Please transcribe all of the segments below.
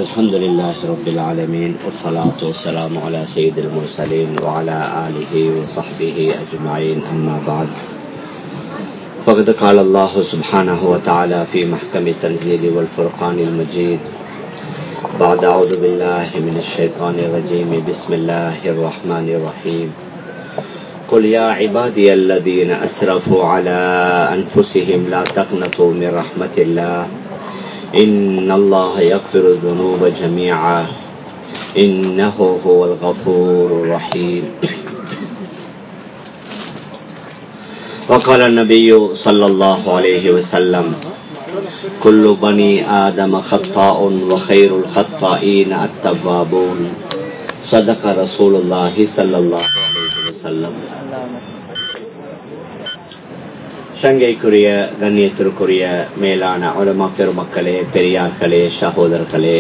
الحمد لله رب العالمين والصلاة والسلام على سيد المرسلين وعلى آله وصحبه أجمعين أما بعد فقد قال الله سبحانه وتعالى في محكم التنزيل والفرقان المجيد بعد أعوذ بالله من الشيطان الرجيم بسم الله الرحمن الرحيم قل يا عبادي الذين أسرفوا على أنفسهم لا تقنطوا من رحمة الله إن الله يغفر الذنوب جميعا إنه هو الغفور الرحيم وقال النبي صلى الله عليه وسلم كل بني آدم خطاء وخير الخطائين التوابون صدق رسول الله صلى الله عليه وسلم சங்கைக்குரிய கண்ணியத்திற்குரிய மேலான உலமா பெருமக்களே பெரியார்களே சகோதரர்களே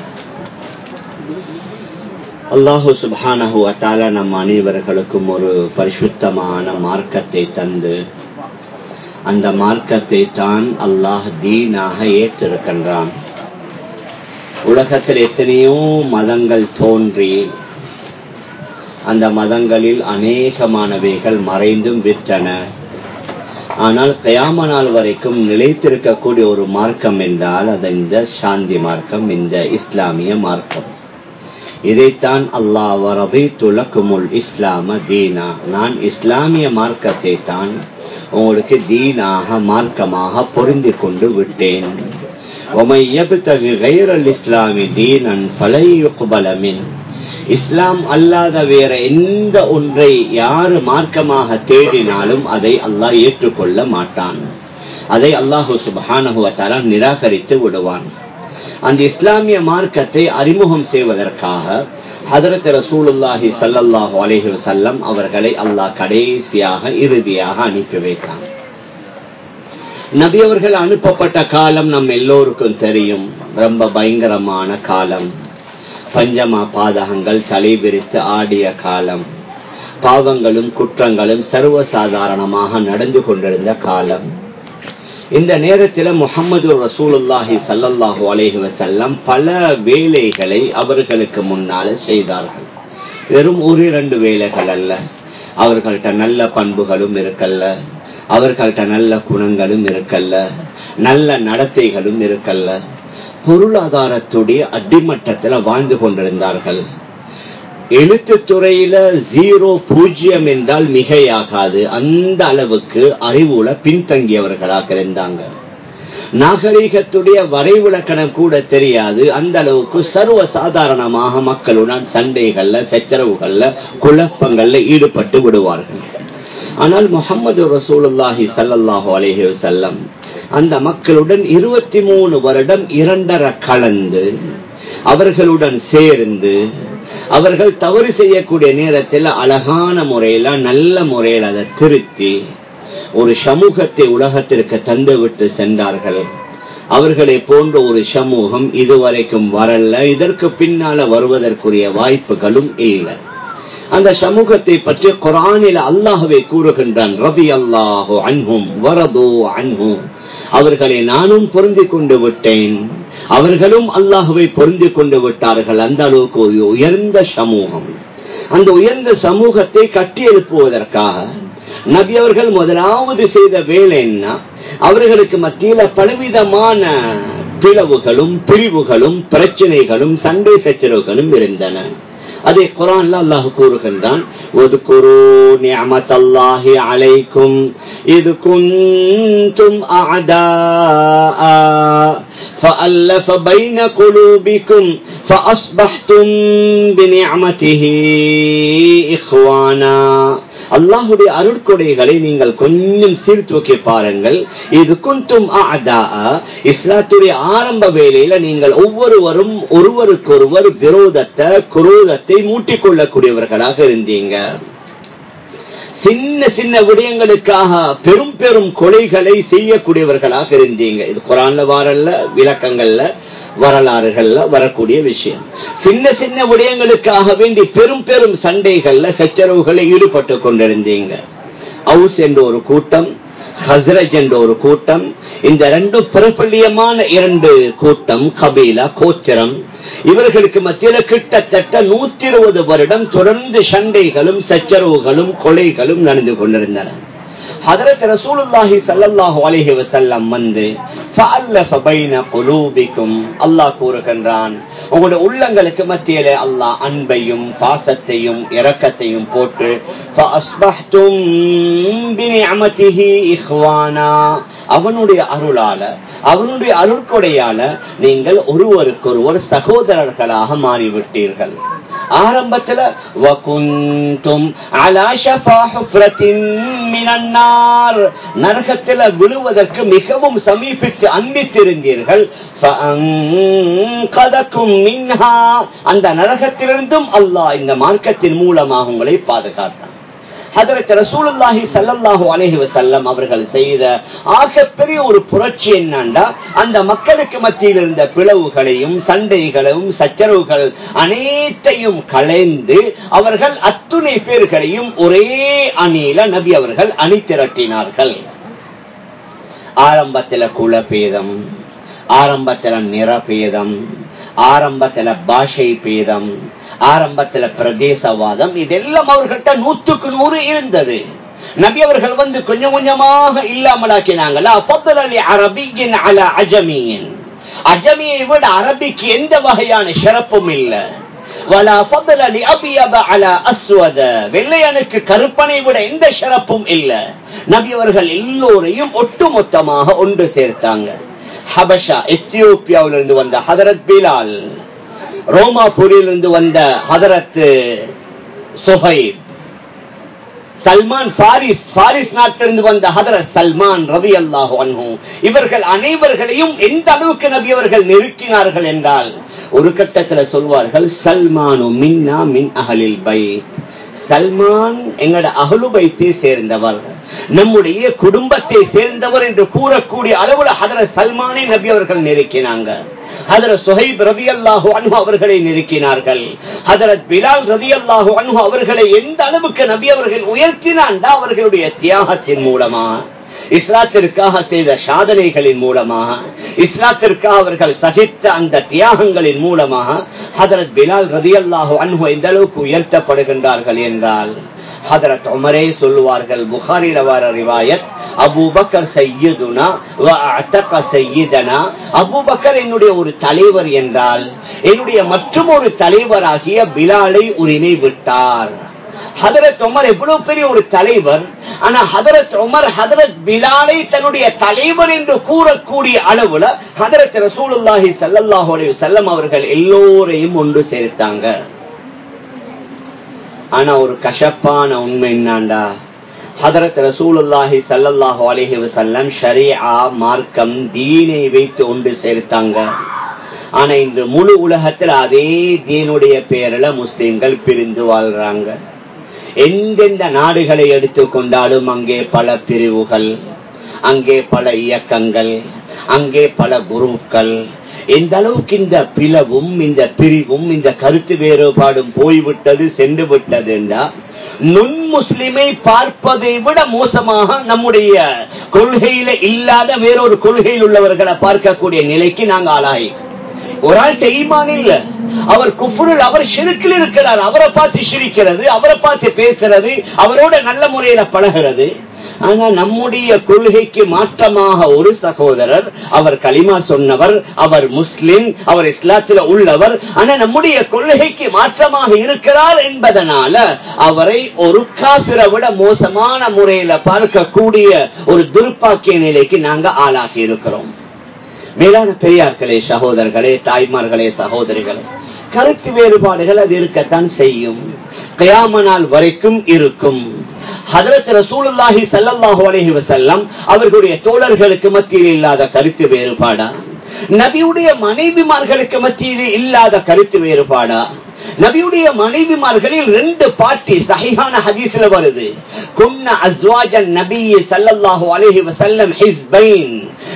அல்லாஹு சுபானஹு அத்தால நம் அனைவர்களுக்கும் ஒரு பரிசுத்தமான மார்க்கத்தை தந்து அந்த மார்க்கத்தை தான் அல்லாஹ் தீனாக ஏற்றிருக்கின்றான் உலகத்தில் எத்தனையோ மதங்கள் தோன்றி அந்த மதங்களில் அநேகமானவைகள் மறைந்தும் விற்றன ஆனால் கயாம நாள் வரைக்கும் நிலைத்திருக்கக்கூடிய ஒரு மார்க்கம் என்றால் அது இந்த சாந்தி மார்க்கம் இந்த இஸ்லாமிய மார்க்கம் இதைத்தான் அல்லாஹ் வரபி துலக்குமுல் இஸ்லாம தீனா நான் இஸ்லாமிய மார்க்கத்தை தான் உங்களுக்கு தீனாக மார்க்கமாக பொருந்தி கொண்டு விட்டேன் இஸ்லாமி தீனன் பலையுகுபலமின் இஸ்லாம் அல்லாத வேற எந்த ஒன்றை யாரு மார்க்கமாக தேடினாலும் அதை அல்லாஹ் ஏற்றுக்கொள்ள மாட்டான் அதை அல்லாஹு சுபானகுவத்தால நிராகரித்து விடுவான் அந்த இஸ்லாமிய மார்க்கத்தை அறிமுகம் செய்வதற்காக ஹதரத் ரசூலுல்லாஹி சல்லாஹூ அலஹி வசல்லம் அவர்களை அல்லாஹ் கடைசியாக இறுதியாக அனுப்பி வைத்தான் நபி அவர்கள் அனுப்பப்பட்ட காலம் நம் எல்லோருக்கும் தெரியும் ரொம்ப பயங்கரமான காலம் பஞ்சமா பாதகங்கள் தலைவிரித்து ஆடிய காலம் பாவங்களும் குற்றங்களும் சர்வசாதாரணமாக நடந்து கொண்டிருந்த காலம் இந்த நேரத்தில் முகமது ரசூலுல்லாஹி சல்லல்லாஹு அலேஹி வசல்லம் பல வேலைகளை அவர்களுக்கு முன்னால செய்தார்கள் வெறும் ஒரு இரண்டு வேலைகள் அல்ல அவர்கள்ட்ட நல்ல பண்புகளும் இருக்கல்ல அவர்கள்ட்ட நல்ல குணங்களும் இருக்கல்ல நல்ல நடத்தைகளும் இருக்கல்ல பொருளாதாரத்துடைய அடிமட்டத்தில் வாழ்ந்து கொண்டிருந்தார்கள் எழுத்து துறையில ஜீரோ பூஜ்ஜியம் என்றால் மிகையாகாது அந்த அளவுக்கு அறிவுல பின்தங்கியவர்களாக இருந்தாங்க நாகரீகத்துடைய வரைவிலக்கணம் கூட தெரியாது அந்த அளவுக்கு சர்வ சாதாரணமாக மக்களுடன் சண்டைகள்ல சச்சரவுகள்ல குழப்பங்கள்ல ஈடுபட்டு விடுவார்கள் ஆனால் முகமது ரசூலுல்லாஹி சல்லாஹூ அலேஹி வசல்லம் அந்த மக்களுடன் இருபத்தி மூணு வருடம் இரண்டரை கலந்து அவர்களுடன் சேர்ந்து அவர்கள் தவறு செய்யக்கூடிய நேரத்தில் அழகான முறையில நல்ல முறையில் அதை திருத்தி ஒரு சமூகத்தை உலகத்திற்கு தந்து விட்டு சென்றார்கள் அவர்களை போன்ற ஒரு சமூகம் இதுவரைக்கும் வரல இதற்கு பின்னால வருவதற்குரிய வாய்ப்புகளும் இல்லை அந்த சமூகத்தை பற்றி குரானில் அல்லாஹுவை கூறுகின்றான் ரபி அல்லாஹோ அன்ஹும் வரதோ அன்ஹும் அவர்களை நானும் பொருந்தி கொண்டு விட்டேன் அவர்களும் அல்லாஹுவை பொருந்தி கொண்டு விட்டார்கள் அந்த அளவுக்கு ஒரு உயர்ந்த சமூகம் அந்த உயர்ந்த சமூகத்தை கட்டி எழுப்புவதற்காக நபி அவர்கள் முதலாவது செய்த வேலை என்ன அவர்களுக்கு மத்தியில பலவிதமான பிளவுகளும் பிரிவுகளும் பிரச்சனைகளும் சண்டை சச்சரவுகளும் இருந்தன அதே குரான்ல அல்லாஹ் கூறுகின்றான் ஒதுக்குரு நியமத்தல்லாஹி அலைக்கும் இது குந்தும் فألف بين قلوبكم فأصبحتم بنعمته إخوانا அல்லாஹுடைய அருட்கொடைகளை நீங்கள் கொஞ்சம் சீர்தூக்கி பாருங்கள் இது குந்தும் இஸ்லாத்துடைய ஆரம்ப வேலையில நீங்கள் ஒவ்வொருவரும் ஒருவருக்கொருவர் விரோதத்தை குரோதத்தை மூட்டிக்கொள்ளக்கூடியவர்களாக இருந்தீங்க சின்ன சின்ன விடயங்களுக்காக பெரும் பெரும் கொலைகளை செய்யக்கூடியவர்களாக இருந்தீங்க இது குரான்ல வாரல்ல விளக்கங்கள்ல வரலாறுகள்ல வரக்கூடிய விஷயம் சின்ன சின்ன விடயங்களுக்காக வேண்டி பெரும் பெரும் சண்டைகள்ல சச்சரவுகளை ஈடுபட்டு கொண்டிருந்தீங்க அவுஸ் என்ற ஒரு கூட்டம் ஹசரஜ் என்ற ஒரு கூட்டம் இந்த ரெண்டு பிரபல்யமான இரண்டு கூட்டம் கபீலா கோச்சரம் இவர்களுக்கு மத்தியில கிட்டத்தட்ட நூத்தி இருபது வருடம் தொடர்ந்து சண்டைகளும் சச்சரவுகளும் கொலைகளும் நடந்து கொண்டிருந்தன ஹதரத் ரசூலுல்லாஹி ஸல்லல்லாஹு அலைஹி வஸல்லம் வந்து ஃபஅல்லஃப பைன குலூபிக்கும் அல்லாஹ் கூறுகின்றான் உங்களுடைய உள்ளங்களுக்கு மத்தியிலே அல்லாஹ் அன்பையும் பாசத்தையும் இரக்கத்தையும் போட்டு ஃபஅஸ்பஹ்தும் பினிஅமதிஹி இஹ்வானா அவனுடைய அருளால அவனுடைய அருள்கொடையால நீங்கள் ஒருவருக்கொருவர் சகோதரர்களாக மாறிவிட்டீர்கள் ஆரம்பத்துல வகுந்தும் அலா ஷஃபா ஹுஃப்ரத்தின் மினன் நார் நரகத்துல விழுவதற்கு மிகவும் சமீபித்து அன்பித்திருந்தீர்கள் ஃபஅன்கதக்கும் மின்ஹா அந்த நரகத்திலிருந்தும் அல்லாஹ் இந்த மார்க்கத்தின் மூலமாக உங்களை பாதுகாத்தான் ஹதரத் ரசூலுல்லாஹி ஸல்லல்லாஹு அலைஹி வஸல்லம் அவர்கள் செய்த ஆகப்பெரிய ஒரு புரட்சி என்னண்டா அந்த மக்களுக்கு மத்தியில் இருந்த பிளவுகளையும் சண்டைகளையும் சச்சரவுகள் அனைத்தையும் களைந்து அவர்கள் அத்துணை பேர்களையும் ஒரே அணியில நபி அவர்கள் அணி திரட்டினார்கள் ஆரம்பத்துல குலபேதம் ஆரம்பத்துல நிறபேதம் ஆரம்பத்துல பாஷை பேதம் ஆரம்பத்துல பிரதேசவாதம் இதெல்லாம் அவர்கிட்ட நூத்துக்கு நூறு இருந்தது நபி அவர்கள் வந்து கொஞ்சம் கொஞ்சமாக இல்லாமலாக்கினாங்களா அரபியின் அல அஜமியின் அஜமியை விட அரபிக்கு எந்த வகையான சிறப்பும் இல்லை வெள்ளையனுக்கு கருப்பனை விட எந்த சிறப்பும் இல்ல நபி அவர்கள் எல்லோரையும் ஒட்டுமொத்தமாக ஒன்று சேர்த்தாங்க ஹபஷா எத்தியோப்பியாவிலிருந்து வந்த ஹதரத் பிலால் ரோமாபூரிலிருந்து வந்த Hazrat Suhaib Salman Faris Faris நாட்டிலிருந்து வந்த ஹதரத் சல்மான் ரவி அல்லாஹு அன்ஹு இவர்கள் அனைவர்களையும் எந்த அளவுக்கு நபி அவர்கள் நெருக்கினார்கள் என்றால் ஒரு கட்டத்தில் சொல்வார்கள் சல்மானு மின்னா மின் அகலில் பை சல்மான் எங்களோட அகலுபைத்தை சேர்ந்தவர் நம்முடைய குடும்பத்தை சேர்ந்தவர் என்று கூறக்கூடிய அளவுல ஹதர சல்மானை நபி அவர்கள் நெருக்கினாங்க ஹதரத் சுஹைப் ரவி அல்லாஹு அன்ஹு அவர்களை நெருக்கினார்கள் ஹதரத் பிலால் ரவி அல்லாஹு அன்ஹு அவர்களை எந்த அளவுக்கு நபி அவர்கள் உயர்த்தினாண்டா அவர்களுடைய தியாகத்தின் மூலமா இஸ்லாத்திற்காக செய்த சாதனைகளின் மூலமாக இஸ்லாத்திற்காக அவர்கள் சகித்த அந்த தியாகங்களின் மூலமாக ஹதரத் பிலால் ரதி அல்லாஹு அன்ஹு எந்த அளவுக்கு உயர்த்தப்படுகின்றார்கள் என்றால் ஹதரத் உமரே சொல்லுவார்கள் புகாரில் வர ரிவாயத் அபூபக்கர் செய்யுதுனா செய்யுதனா அபூபக்கர் என்னுடைய ஒரு தலைவர் என்றால் என்னுடைய மற்றும் ஒரு தலைவராகிய பிலாலை உரிமை விட்டார் ஹதரத் உமர் எவ்வளவு பெரிய ஒரு தலைவர் ஆனா ஹதரத் உமர் ஹதரத் பிலாலை தன்னுடைய தலைவர் என்று கூறக்கூடிய அளவுல ஹதரத் ரசூலுல்லாஹி சல்லாஹூ அலி செல்லம் அவர்கள் எல்லோரையும் ஒன்று சேர்த்தாங்க ஆனா ஒரு கசப்பான உண்மை என்னாண்டா ஹதரத் ரசூலுல்லாஹி சல்லல்லாஹு அலைஹி வஸல்லம் ஷரீஆ மார்க்கம் தீனை வைத்து ஒன்று சேர்த்தாங்க ஆனா இன்று முழு உலகத்தில் அதே தீனுடைய பேரில் முஸ்லிம்கள் பிரிந்து வாழ்றாங்க எந்தெந்த நாடுகளை எடுத்துக்கொண்டாலும் அங்கே பல பிரிவுகள் அங்கே பல இயக்கங்கள் அங்கே பல குருக்கள் எந்த அளவுக்கு இந்த பிளவும் இந்த பிரிவும் இந்த கருத்து வேறுபாடும் போய்விட்டது சென்று விட்டது என்றால் நுண் முஸ்லிமை பார்ப்பதை விட மோசமாக நம்முடைய கொள்கையில இல்லாத வேறொரு கொள்கையில் உள்ளவர்களை பார்க்கக்கூடிய நிலைக்கு நாங்கள் ஆளாய் ஒரு ஆள் ஈமான் இல்ல அவர் குஃபுருள் அவர் சிறுக்கில் இருக்கிறார் அவரை பார்த்து சிரிக்கிறது அவரை பார்த்து பேசுறது அவரோட நல்ல முறையில பழகிறது ஆனா நம்முடைய கொள்கைக்கு மாற்றமாக ஒரு சகோதரர் அவர் களிமா சொன்னவர் அவர் முஸ்லிம் அவர் இஸ்லாத்துல உள்ளவர் ஆனா நம்முடைய கொள்கைக்கு மாற்றமாக இருக்கிறார் என்பதனால அவரை ஒரு காபிரை விட மோசமான முறையில பார்க்கக்கூடிய ஒரு துர்ப்பாக்கிய நிலைக்கு நாங்க ஆளாகி இருக்கிறோம் மேலான பெரியார்களே சகோதரர்களே தாய்மார்களே சகோதரிகளே கருத்து வேறுபாடுகள் அது இருக்கத்தான் செய்யும் கயாம நாள் வரைக்கும் இருக்கும் ஹதரத் ரசூலுல்லாஹி சல்லல்லாஹு அலைஹி வஸல்லம் அவர்களுடைய தோழர்களுக்கு மத்தியில் இல்லாத கருத்து வேறுபாடா நபியுடைய மனைவிமார்களுக்கு மத்தியில் இல்லாத கருத்து வேறுபாடா நபியுடைய மனைவிமார்களில் ரெண்டு பாட்டி சஹிஹான ஹதீஸ்ல வருது குன்ன அஸ்வாஜன் நபி ஸல்லல்லாஹு அலைஹி வஸல்லம் ஹிஸ்பைன்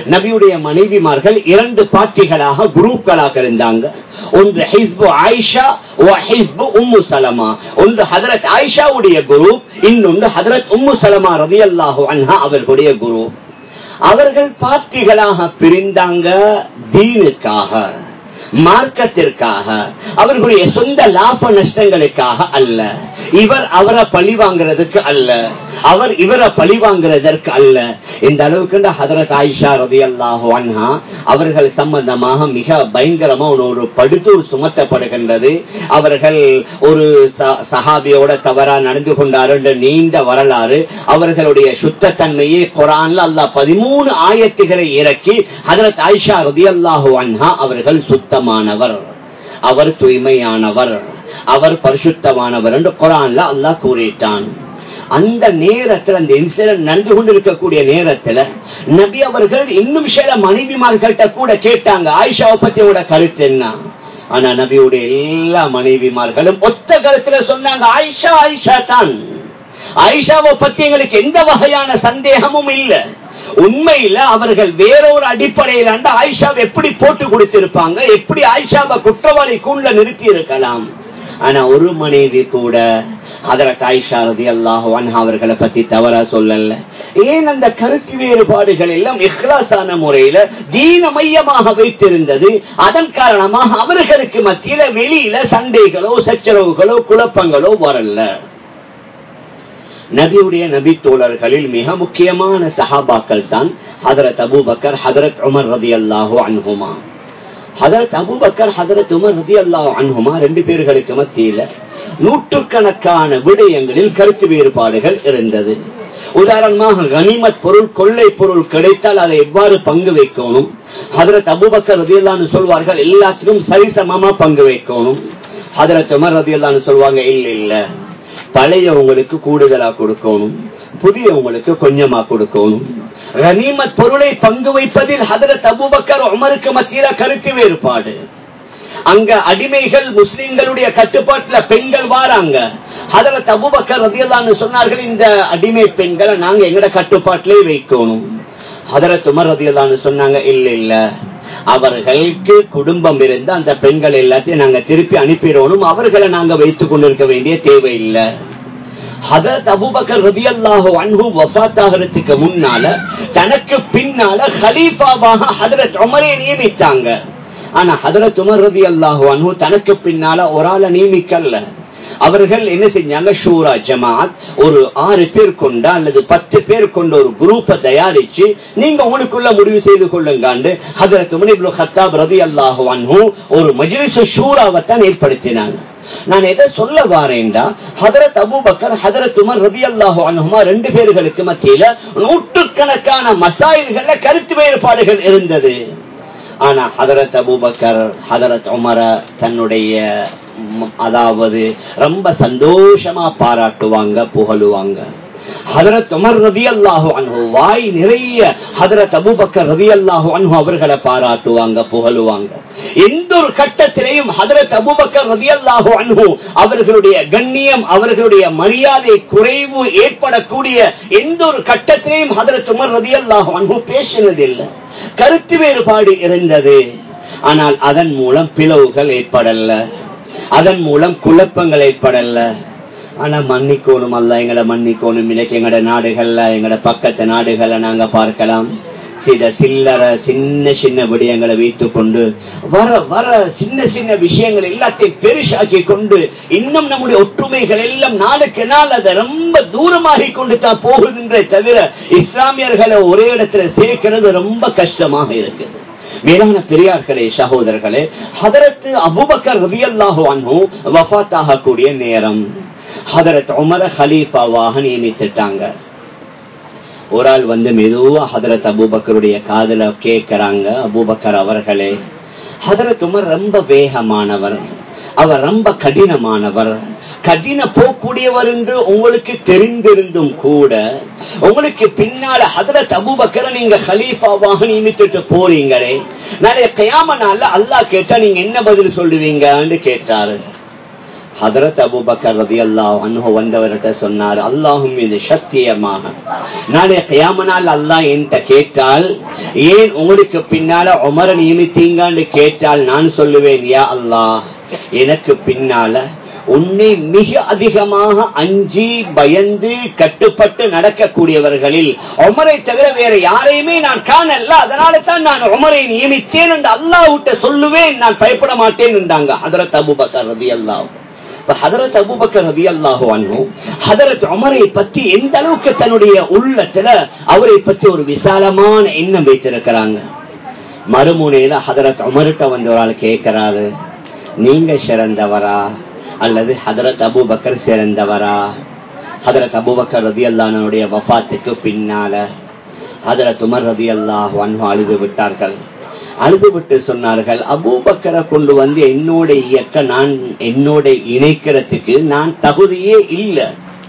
நபியுடைய மனைவிமார்கள் இரண்டு பார்ட்டிகளாக குரூப்களாக இருந்தாங்க ஒன்று ஹிஸ்பு ஆயிஷா ஹிஸ்பு உம்மு சலமா ஒன்று ஹதரத் ஆயிஷாவுடைய குரூப் இன்னொன்று ஹதரத் உம்மு சலமா ரவி அல்லாஹு அன்ஹா அவர்களுடைய குரூப் அவர்கள் பார்ட்டிகளாக பிரிந்தாங்க தீனுக்காக மார்க்கத்திற்காக அவர்களுடைய சொந்த லாப நஷ்டங்களுக்காக அல்ல இவர் அவரை பழி வாங்குறதுக்கு அல்ல அவர் இவரை பழி வாங்குறதற்கு அல்ல இந்த அளவுக்கு ஹதரத் ஆயிஷா ரவி அல்லாஹு அன்ஹா அவர்கள் சம்பந்தமாக மிக பயங்கரமா ஒரு படுதூர் சுமத்தப்படுகின்றது அவர்கள் ஒரு சஹாபியோட தவறா நடந்து கொண்டார் என்ற நீண்ட வரலாறு அவர்களுடைய சுத்தத்தன்மையை குரான்ல அல்லா பதிமூணு ஆயத்துகளை இறக்கி ஹதரத் ஆயிஷா ரதி அல்லாஹு அன்ஹா அவர்கள் சுத்தமானவர் அவர் தூய்மையானவர் அவர் பரிசுத்தமானவர் என்று குரான்ல அல்லாஹ் கூறிட்டான் அந்த நேரத்தில் அந்த இன்சிடென்ட் நடந்து கொண்டிருக்கக்கூடிய நேரத்துல நபி அவர்கள் இன்னும் சில மனைவிமார்கள்ட்ட கூட கேட்டாங்க ஆயிஷாவை பத்தியோட கருத்து என்ன ஆனா நபியுடைய எல்லா மனைவிமார்களும் ஒத்த கருத்துல சொன்னாங்க ஆயிஷா ஆயிஷா தான் ஆயிஷாவை பத்தி எங்களுக்கு எந்த வகையான சந்தேகமும் இல்ல உண்மையில அவர்கள் வேறொரு அடிப்படையில் ஆயிஷாவை எப்படி போட்டு கொடுத்திருப்பாங்க எப்படி ஆயிஷாவை குற்றவாளி கூண்ல நிறுத்தி இருக்கலாம் ஆனா ஒரு மனைவி கூட அதற்கு ஆயிஷா ரதி அல்லாஹ் அவர்களை பத்தி தவறா சொல்லல ஏன் அந்த கருத்து வேறுபாடுகள் எல்லாம் இஹ்லாசான முறையில தீன மையமாக வைத்திருந்தது அதன் காரணமாக அவர்களுக்கு மத்தியில வெளியில சண்டைகளோ சச்சரவுகளோ குழப்பங்களோ வரல நபியுடைய நபி தோழர்களில் மிக முக்கியமான சஹாபாக்கள் தான் ஹதரத் அபூபக்கர் ஹதரத் உமர் ரதி அல்லாஹோ அன்ஹுமா ஹதரத் அபுபக்கர் ஹதரத் உமர் ரதி அல்லாஹ் அன்ஹுமா ரெண்டு பேர்களுக்கு மத்தியில நூற்றுக்கணக்கான விடயங்களில் கருத்து வேறுபாடுகள் இருந்தது உதாரணமாக கனிமத் பொருள் கொள்ளை பொருள் கிடைத்தால் அதை எவ்வாறு பங்கு வைக்கணும் ஹதரத் அபுபக்கர் ரதியல்லான்னு சொல்வார்கள் எல்லாத்துக்கும் சரிசமமா பங்கு வைக்கணும் ஹதரத் உமர் ரதியல்லான்னு சொல்லுவாங்க இல்ல இல்ல பழையவங்களுக்கு கூடுதலா கொடுக்கணும் புதியவங்களுக்கு கொஞ்சமா கொடுக்கணும் கனிமத் பொருளை பங்கு வைப்பதில் ஹதரத் அபுபக்கர் உமருக்கு மத்தியில கருத்து வேறுபாடு அங்க அடிமைகள் முஸ்லிம்களுடைய கட்டுப்பாட்டுல பெண்கள் வாராங்க ஹதரத் அபுபக்கர் ரதியல்லான்னு சொன்னார்கள் இந்த அடிமை பெண்களை நாங்க எங்கட கட்டுப்பாட்டிலே வைக்கணும் ஹதரத் உமர் ரதியல்லான்னு சொன்னாங்க இல்ல இல்ல அவர்களுக்கு குடும்பம் இருந்து அந்த பெண்கள் எல்லாத்தையும் நாங்க திருப்பி அனுப்பிடணும் அவர்களை நாங்க வைத்துக் கொண்டிருக்க வேண்டிய தேவை இல்லை ஹதரத் அபுபக்கர் ரதி அல்லாஹு அன்பு வசாத்தாகிறதுக்கு முன்னால தனக்கு பின்னால ஹலீஃபாவாக ஹதரத் உமரை நியமித்தாங்க ஆனா ஹதரத் உமர் ரதி அல்லாஹு அன்பு தனக்கு பின்னால ஒரு ஆளை நியமிக்கல்ல அவர்கள் என்ன செஞ்சாங்க ஷூரா ஜமாத் ஒரு ஆறு பேர் கொண்ட அல்லது பத்து பேர் கொண்ட ஒரு குரூப்பை தயாரிச்சு நீங்க உங்களுக்குள்ள முடிவு செய்து கொள்ளுங்காண்டு ஹதரத் முனிபுல் ஹத்தாப் ரதி அல்லாஹு அன்ஹு ஒரு மஜ்லிஸ் ஷூராவை தான் ஏற்படுத்தினாங்க நான் எதை சொல்ல வாரேன்டா ஹதரத் அபுபக்கர் ஹதரத் உமர் ரதி அல்லாஹு அனுமா ரெண்டு பேர்களுக்கு மத்தியில நூற்றுக்கணக்கான மசாயில்கள்ல கருத்து வேறுபாடுகள் இருந்தது ஆனா ஹதரத் அபுபக்கர் ஹதரத் உமர தன்னுடைய அதாவது ரொம்ப சந்தோஷமா பாராட்டுவாங்க புகழுவாங்க ஹதரத் உமர் ரதி அல்லாஹு அன்ஹு வாய் நிறைய ஹதரத் அபுபக்கர் ரதி அல்லாஹு அன்ஹு அவர்களை பாராட்டுவாங்க புகழுவாங்க எந்த ஒரு கட்டத்திலையும் ஹதரத் அபுபக்கர் ரதி அல்லாஹு அன்ஹு அவர்களுடைய கண்ணியம் அவர்களுடைய மரியாதை குறைவு ஏற்படக்கூடிய எந்த ஒரு கட்டத்திலையும் ஹதரத் உமர் ரதி அல்லாஹு அன்ஹு பேசினதில்லை கருத்து வேறுபாடு இருந்தது ஆனால் அதன் மூலம் பிளவுகள் ஏற்படல அதன் மூலம் குழப்பங்கள் ஏற்படல ஆனா மன்னிக்கோணும் அல்ல எங்களை மன்னிக்கோணும் இன்னைக்கு எங்கட நாடுகள்ல எங்கட பக்கத்து நாடுகள்ல நாங்க பார்க்கலாம் சில சில்லற சின்ன சின்ன விடயங்களை வைத்துக் கொண்டு வர வர சின்ன சின்ன விஷயங்கள் எல்லாத்தையும் பெருசாக்கி கொண்டு இன்னும் நம்முடைய ஒற்றுமைகள் எல்லாம் நாளுக்கு நாள் அதை ரொம்ப தூரமாகி கொண்டு தான் போகுதுன்றே தவிர இஸ்லாமியர்களை ஒரே இடத்துல சேர்க்கிறது ரொம்ப கஷ்டமாக இருக்குது மேலான பெரியார்களே சகோதரர்களே ஹதரத்து அபுபக்கர் ரவி அல்லாஹு அன்ஹு வஃத் ஆகக்கூடிய நேரம் ஹதரத் உமர ஹலீஃபாவாக நியமித்துட்டாங்க ஒரு ஆள் வந்து மெதுவா ஹதரத் அபூபக்கருடைய காதல கேட்கிறாங்க அபூபக்கர் அவர்களே ஹதரத் உமர் ரொம்ப வேகமானவர் அவர் ரொம்ப கடினமானவர் கடின போக்கூடியவர் என்று உங்களுக்கு தெரிந்திருந்தும் கூட உங்களுக்கு பின்னால ஹதரத் அபூபக்கரை நீங்க ஹலீஃபாவாக நியமித்துட்டு போறீங்களே நிறைய கயாம நாள்ல அல்லாஹ் கேட்டா நீங்க என்ன பதில் சொல்லுவீங்கன்னு கேட்டாரு ஹதரத் அபுபக்கர் ரதி அல்லாஹ் அன்ஹு வந்தவர்கிட்ட சொன்னார் அல்லாஹும் இது சத்தியமாக நாளை கியாமனால் அல்லாஹ் என்கிட்ட கேட்டால் ஏன் உங்களுக்கு பின்னால உமர நியமித்தீங்கன்னு கேட்டால் நான் சொல்லுவேன் யா அல்லாஹ் எனக்கு பின்னால உன்னை மிக அதிகமாக அஞ்சி பயந்து கட்டுப்பட்டு நடக்கக்கூடியவர்களில் உமரை தவிர வேற யாரையுமே நான் காணல அதனால தான் நான் உமரை நியமித்தேன் என்று அல்லாஹ்விட்ட சொல்லுவேன் நான் பயப்பட மாட்டேன் என்றாங்க ஹதரத் அபுபக்கர் ரதி அல்லாஹ் இப்ப ஹதரத் அபுபக்கர் ரதி அல்லாஹு அன்னும் ஹதரத் உமரை பத்தி எந்த அளவுக்கு தன்னுடைய உள்ளத்துல அவரை பத்தி ஒரு விசாலமான எண்ணம் வைத்திருக்கிறாங்க மறுமுனையில ஹதரத் உமர்கிட்ட வந்து ஒரு ஆள் கேட்கிறாரு நீங்க சிறந்தவரா அல்லது ஹதரத் அபுபக்கர் சிறந்தவரா ஹதரத் அபுபக்கர் ரதி அல்லானுடைய வஃபாத்துக்கு பின்னால ஹதரத் உமர் ரதி அல்லாஹ் அன்ஹு அழுது விட்டார்கள் அழுது விட்டு சொன்னார்கள் அபூபக்கரை கொண்டு வந்து என்னோட இயக்க நான் என்னோட இணைக்கிறதுக்கு நான் தகுதியே இல்லை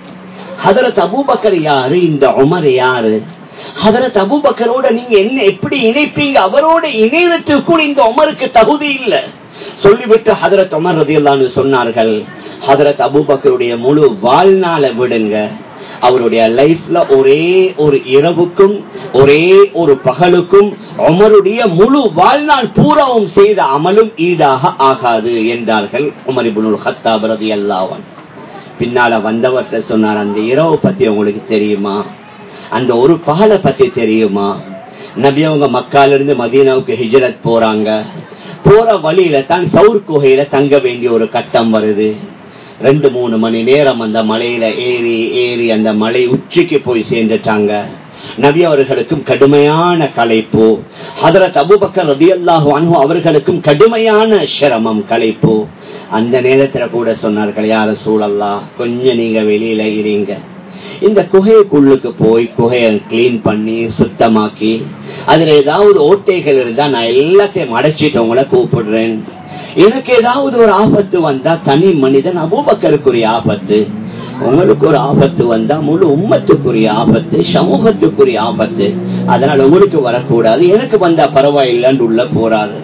ஹதரத் அபூபக்கர் யாரு இந்த உமர் யாரு ஹதரத் அபூபக்கரோட நீங்க என்ன எப்படி இணைப்பீங்க அவரோட இணையத்துக்கு கூட இந்த உமருக்கு தகுதி இல்லை சொல்லிவிட்டு ஹதரத் உமர் ரதியல்லான்னு சொன்னார்கள் ஹதரத் அபூபக்கருடைய முழு வாழ்நாளை விடுங்க அவருடைய லைஃப்ல ஒரே ஒரு இரவுக்கும் ஒரே ஒரு பகலுக்கும் உமருடைய முழு வாழ்நாள் பூராவும் செய்த அமலும் ஈடாக ஆகாது என்றார்கள் உமர் இபுனுல் ஹத்தாப் ரதி அல்லாவன் பின்னால வந்தவர்கிட்ட சொன்னார் அந்த இரவு பத்தி உங்களுக்கு தெரியுமா அந்த ஒரு பகலை பத்தி தெரியுமா நபி அவங்க மக்கால இருந்து மதீனாவுக்கு ஹிஜரத் போறாங்க போற வழியில தான் சவுர் குகையில தங்க வேண்டிய ஒரு கட்டம் வருது ரெண்டு மூணு மணி நேரம் அந்த மலையில ஏறி ஏறி அந்த மலை உச்சிக்கு போய் சேர்ந்துட்டாங்க நபி அவர்களுக்கும் கடுமையான களைப்பு ஹதரத் அபுபக்கர் ரதி அல்லாஹு அன்ஹு அவர்களுக்கும் கடுமையான சிரமம் களைப்பு அந்த நேரத்துல கூட சொன்னார்கள் யார சூழல்லா கொஞ்சம் நீங்க வெளியில இருங்க இந்த குகைக்குள்ளுக்கு போய் குகையை கிளீன் பண்ணி சுத்தமாக்கி அதுல ஏதாவது ஓட்டைகள் இருந்தா நான் எல்லாத்தையும் அடைச்சிட்டு உங்களை கூப்பிடுறேன் எனக்கு ஏதாவது ஒரு ஆபத்து வந்தா தனி மனிதன் அபூபக்கருக்குரிய ஆபத்து உங்களுக்கு ஒரு ஆபத்து வந்தா முழு உம்மத்துக்குரிய ஆபத்து சமூகத்துக்குரிய ஆபத்து அதனால உங்களுக்கு வரக்கூடாது எனக்கு வந்தா பரவாயில்லன்னு உள்ள போறாரு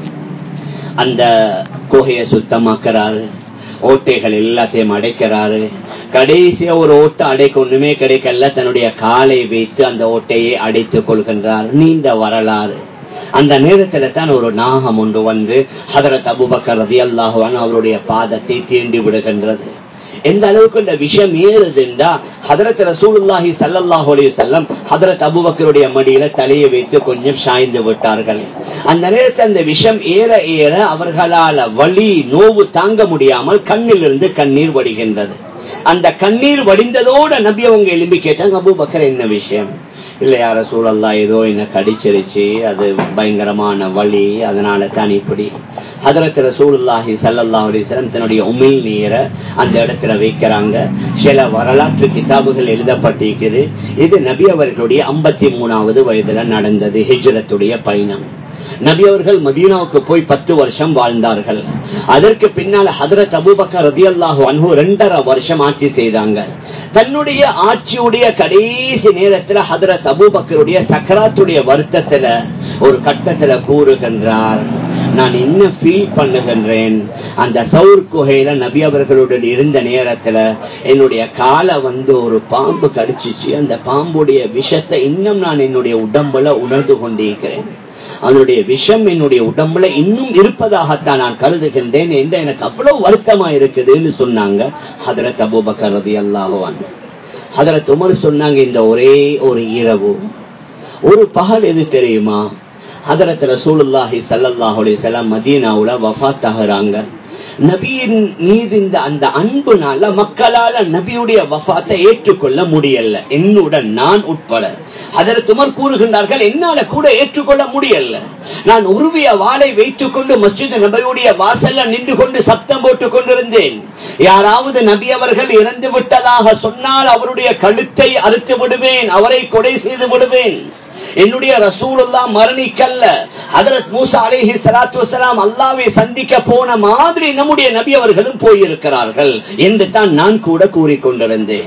அந்த குகையை சுத்தமாக்குறாரு ஓட்டைகள் எல்லாத்தையும் அடைக்கிறாரு கடைசியா ஒரு ஓட்டை அடைக்க ஒண்ணுமே கிடைக்கல தன்னுடைய காலை வைத்து அந்த ஓட்டையை அடைத்துக் கொள்கின்றார் நீண்ட வரலாறு அந்த நேரத்துல தான் ஒரு நாகம் ஒன்று வந்து ஹதரத் அபுபக்கர் ரதி அல்லாஹுவான் அவருடைய பாதத்தை தீண்டி விடுகின்றது எந்த அளவுக்கு இந்த விஷயம் ஏறுதுண்டா ஹதரத் ரசூலுல்லாஹி சல்லல்லாஹு அலைஹி வஸல்லம் ஹதரத் அபூபக்கருடைய மடியில தலையை வைத்து கொஞ்சம் சாய்ந்து விட்டார்கள் அந்த நேரத்தில் அந்த விஷயம் ஏற ஏற அவர்களால வலி நோவு தாங்க முடியாமல் கண்ணிலிருந்து கண்ணீர் வடிகின்றது அந்த கண்ணீர் வடிந்ததோட நபி அவங்க எழும்பி கேட்டாங்க அபூபக்கர் என்ன விஷயம் இல்ல யார சூழல்லா ஏதோ என்ன கடிச்சிருச்சு அது பயங்கரமான வழி அதனால தான் இப்படி ஹதரத்துல சூழல்லாஹி சல்லல்லா அலிஸ்லாம் தன்னுடைய உமிழ் நீரை அந்த இடத்துல வைக்கிறாங்க சில வரலாற்று கிதாபுகள் எழுதப்பட்டிருக்குது இது நபி அவர்களுடைய ஐம்பத்தி மூணாவது வயதுல நடந்தது ஹிஜ்ரத்துடைய பயணம் நபி அவர்கள் மதீனாவுக்கு போய் பத்து வருஷம் வாழ்ந்தார்கள் அதற்கு பின்னால் ஹதரத் அபூபக்கர் ரதி அல்லாஹு அன்ஹு ரெண்டரை வருஷம் ஆட்சி செய்தாங்க தன்னுடைய ஆட்சியுடைய கடைசி நேரத்துல ஹதரத் அபூபக்கருடைய சக்கராத்துடைய வருத்தத்துல ஒரு கட்டத்துல கூறுகின்றார் நான் என்ன ஃபீல் பண்ணுகின்றேன் அந்த சவுர் குகையில நபி அவர்களுடன் இருந்த நேரத்துல என்னுடைய காலை வந்து ஒரு பாம்பு கடிச்சிச்சு அந்த பாம்புடைய விஷத்தை இன்னும் நான் என்னுடைய உடம்புல உணர்ந்து கொண்டிருக்கிறேன் அதனுடைய விஷம் என்னுடைய உடம்புல இன்னும் இருப்பதாகத்தான் நான் கருதுகின்றேன் என்று எனக்கு அவ்வளவு வருத்தமா இருக்குதுன்னு சொன்னாங்க ஹதரத் அபூபக்கர் ரதி அல்லாஹுவான் ஹதரத் உமர் சொன்னாங்க இந்த ஒரே ஒரு இரவு ஒரு பகல் எது தெரியுமா ஹதரத் ரசூலுல்லாஹி சல்லல்லாஹு அலைஹி வஸல்லம் மதீனாவுல வஃபாத் ஆகுறாங்க நபியின் மீது இந்த அந்த அன்புனால மக்களால நபியுடைய வஃபாத்தை ஏற்றுக்கொள்ள முடியல என்னுடன் நான் உட்பட அதற்கு துமர் கூறுகின்றார்கள் என்னால கூட ஏற்றுக்கொள்ள முடியல நான் உருவிய வாளை வைத்துக் கொண்டு மஸ்ஜித் நபியுடைய வாசல்ல நின்று கொண்டு சத்தம் போட்டுக் கொண்டிருந்தேன் யாராவது நபி அவர்கள் இறந்து விட்டதாக சொன்னால் அவருடைய கழுத்தை அறுத்து விடுவேன் அவரை கொலை செய்து விடுவேன் என்னுடைய ரசூலுல்லா மரணிக்கல்ல அதரத் மூசா அலேஹி சலாத்து வசலாம் அல்லாவை சந்திக்க போன மாதிரி நம்முடைய நபி அவர்களும் போயிருக்கிறார்கள் என்று தான் நான் கூட கூறிக்கொண்டிருந்தேன்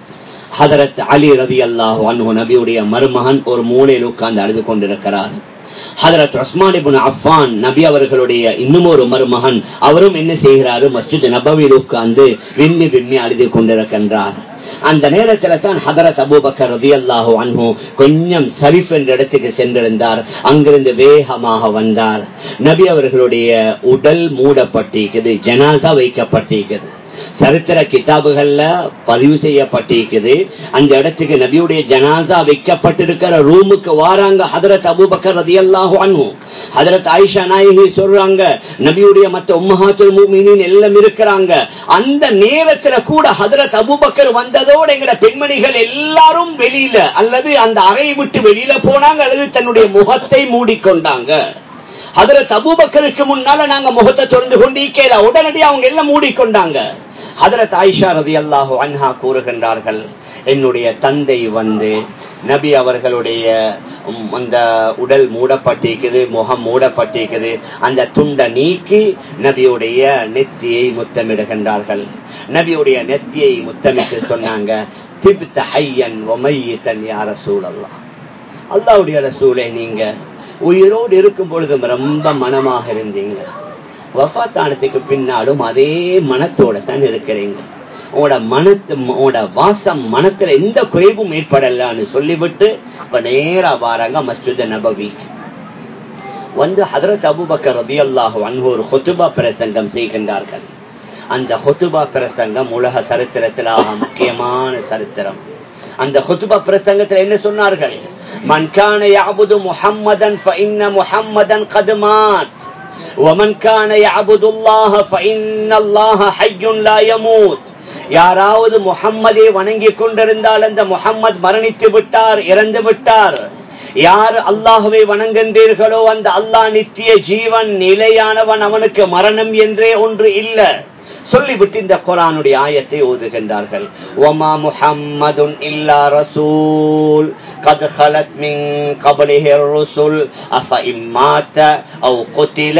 ஹதரத் அலி ரதி அல்லாஹ் அன்ஹு நபியுடைய மருமகன் ஒரு மூலையில் உட்கார்ந்து அழுது கொண்டிருக்கிறார் ஹதரத் உஸ்மான் இப்னு அஃபான் நபி அவர்களுடைய இன்னும் ஒரு மருமகன் அவரும் என்ன செய்கிறாரு மஸ்ஜித் நபவியில் உட்கார்ந்து விம்மி விம்மி அழுது கொண்டிருக்கின்றார் அந்த நேரத்துல தான் ஹதரத் அபூபக்கர் ரதியல்லாஹு அன்ஹு கொஞ்சம் சரிஃப் என்ற இடத்துக்கு சென்றிருந்தார் அங்கிருந்து வேகமாக வந்தார் நபி அவர்களுடைய உடல் மூடப்பட்டிருக்குது ஜனாதா வைக்கப்பட்டிருக்குது சரித்திர கிதாபுகள்ல பதிவு செய்யப்பட்டிருக்குது அந்த இடத்துக்கு நபியுடைய ஜனாதா வைக்கப்பட்டிருக்கிற ரூமுக்கு வாராங்க ஹதரத் அபூபக்கர் ரதி அல்லாஹு அன்ஹு ஹதரத் ஆயிஷா நாயகி சொல்றாங்க நபியுடைய மத்த உம்மஹாத்துல் மூமினின் எல்லாம் இருக்கிறாங்க அந்த நேரத்துல கூட ஹதரத் அபூபக்கர் வந்ததோடு எங்கட பெண்மணிகள் எல்லாரும் வெளியில அல்லது அந்த அறை விட்டு வெளியில போனாங்க அல்லது தன்னுடைய முகத்தை மூடிக்கொண்டாங்க ஹதரத் அபூபக்கருக்கு முன்னால நாங்க முகத்தை திறந்து கொண்டு ஈக்கேல உடனடியாக அவங்க எல்லாம் மூடிக்கொண்டாங்க ஹதரத் ஆயிஷா ரதி அல்லாஹு அன்ஹா கூறுகின்றார்கள் என்னுடைய தந்தை வந்து நபி அவர்களுடைய உம், அந்த உடல் மூடப்பட்டிருக்குது முகம் மூடப்பட்டிருக்குது அந்த துண்டை நீக்கி நபியுடைய நெத்தியை முத்தமிடுகின்றார்கள் நபியுடைய நெத்தியை முத்தமிட்டு சொன்னாங்க திப்த ஹையன் ஒமையத்தன் யார சூழல்லாம் அல்லாவுடைய ரசூலை நீங்க உயிரோடு இருக்கும் பொழுதும் ரொம்ப மனமாக இருந்தீங்க வஃத்தானத்துக்கு பின்னாலும் அதே மனத்தோட தான் இருக்கிறீங்க உங்களோட மனத்து உங்களோட வாசம் மனத்துல எந்த குறைவும் ஏற்படலன்னு சொல்லிவிட்டு இப்ப நேரா வாராங்க மஸ்ஜித் நபவி வந்து ஹதரத் அபுபக்கர் ரதி அல்லாஹு அன்பு ஒரு ஹொத்துபா பிரசங்கம் செய்கின்றார்கள் அந்த ஹொத்துபா பிரசங்கம் உலக சரித்திரத்தில் ஆக முக்கியமான சரித்திரம் அந்த ஹுத்துபா பிரசங்கத்தில் என்ன சொன்னார்கள் மன் கான யாபுது முஹம்மதன் ஃபஇன்ன முஹம்மதன் قد مات ومن كان يعبد الله فإن الله حي لا يموت யாராவது முஹம்மதை வணங்கி கொண்டிருந்தால் அந்த முஹம்மத் மரணித்து விட்டார் இறந்து விட்டார் யார் அல்லாஹுவை வணங்குகின்றீர்களோ அந்த அல்லாஹ் நித்திய ஜீவன் நிலையானவன் அவனுக்கு மரணம் என்றே ஒன்று இல்ல சொல்லிவிட்டு இந்த குரானுடைய ஆயத்தை ஓதுகின்றார்கள் ஒமா முஹம்மதுன் இல்லா ரசூல் قد خلت من قبله الرسل أفإن مات أو قتل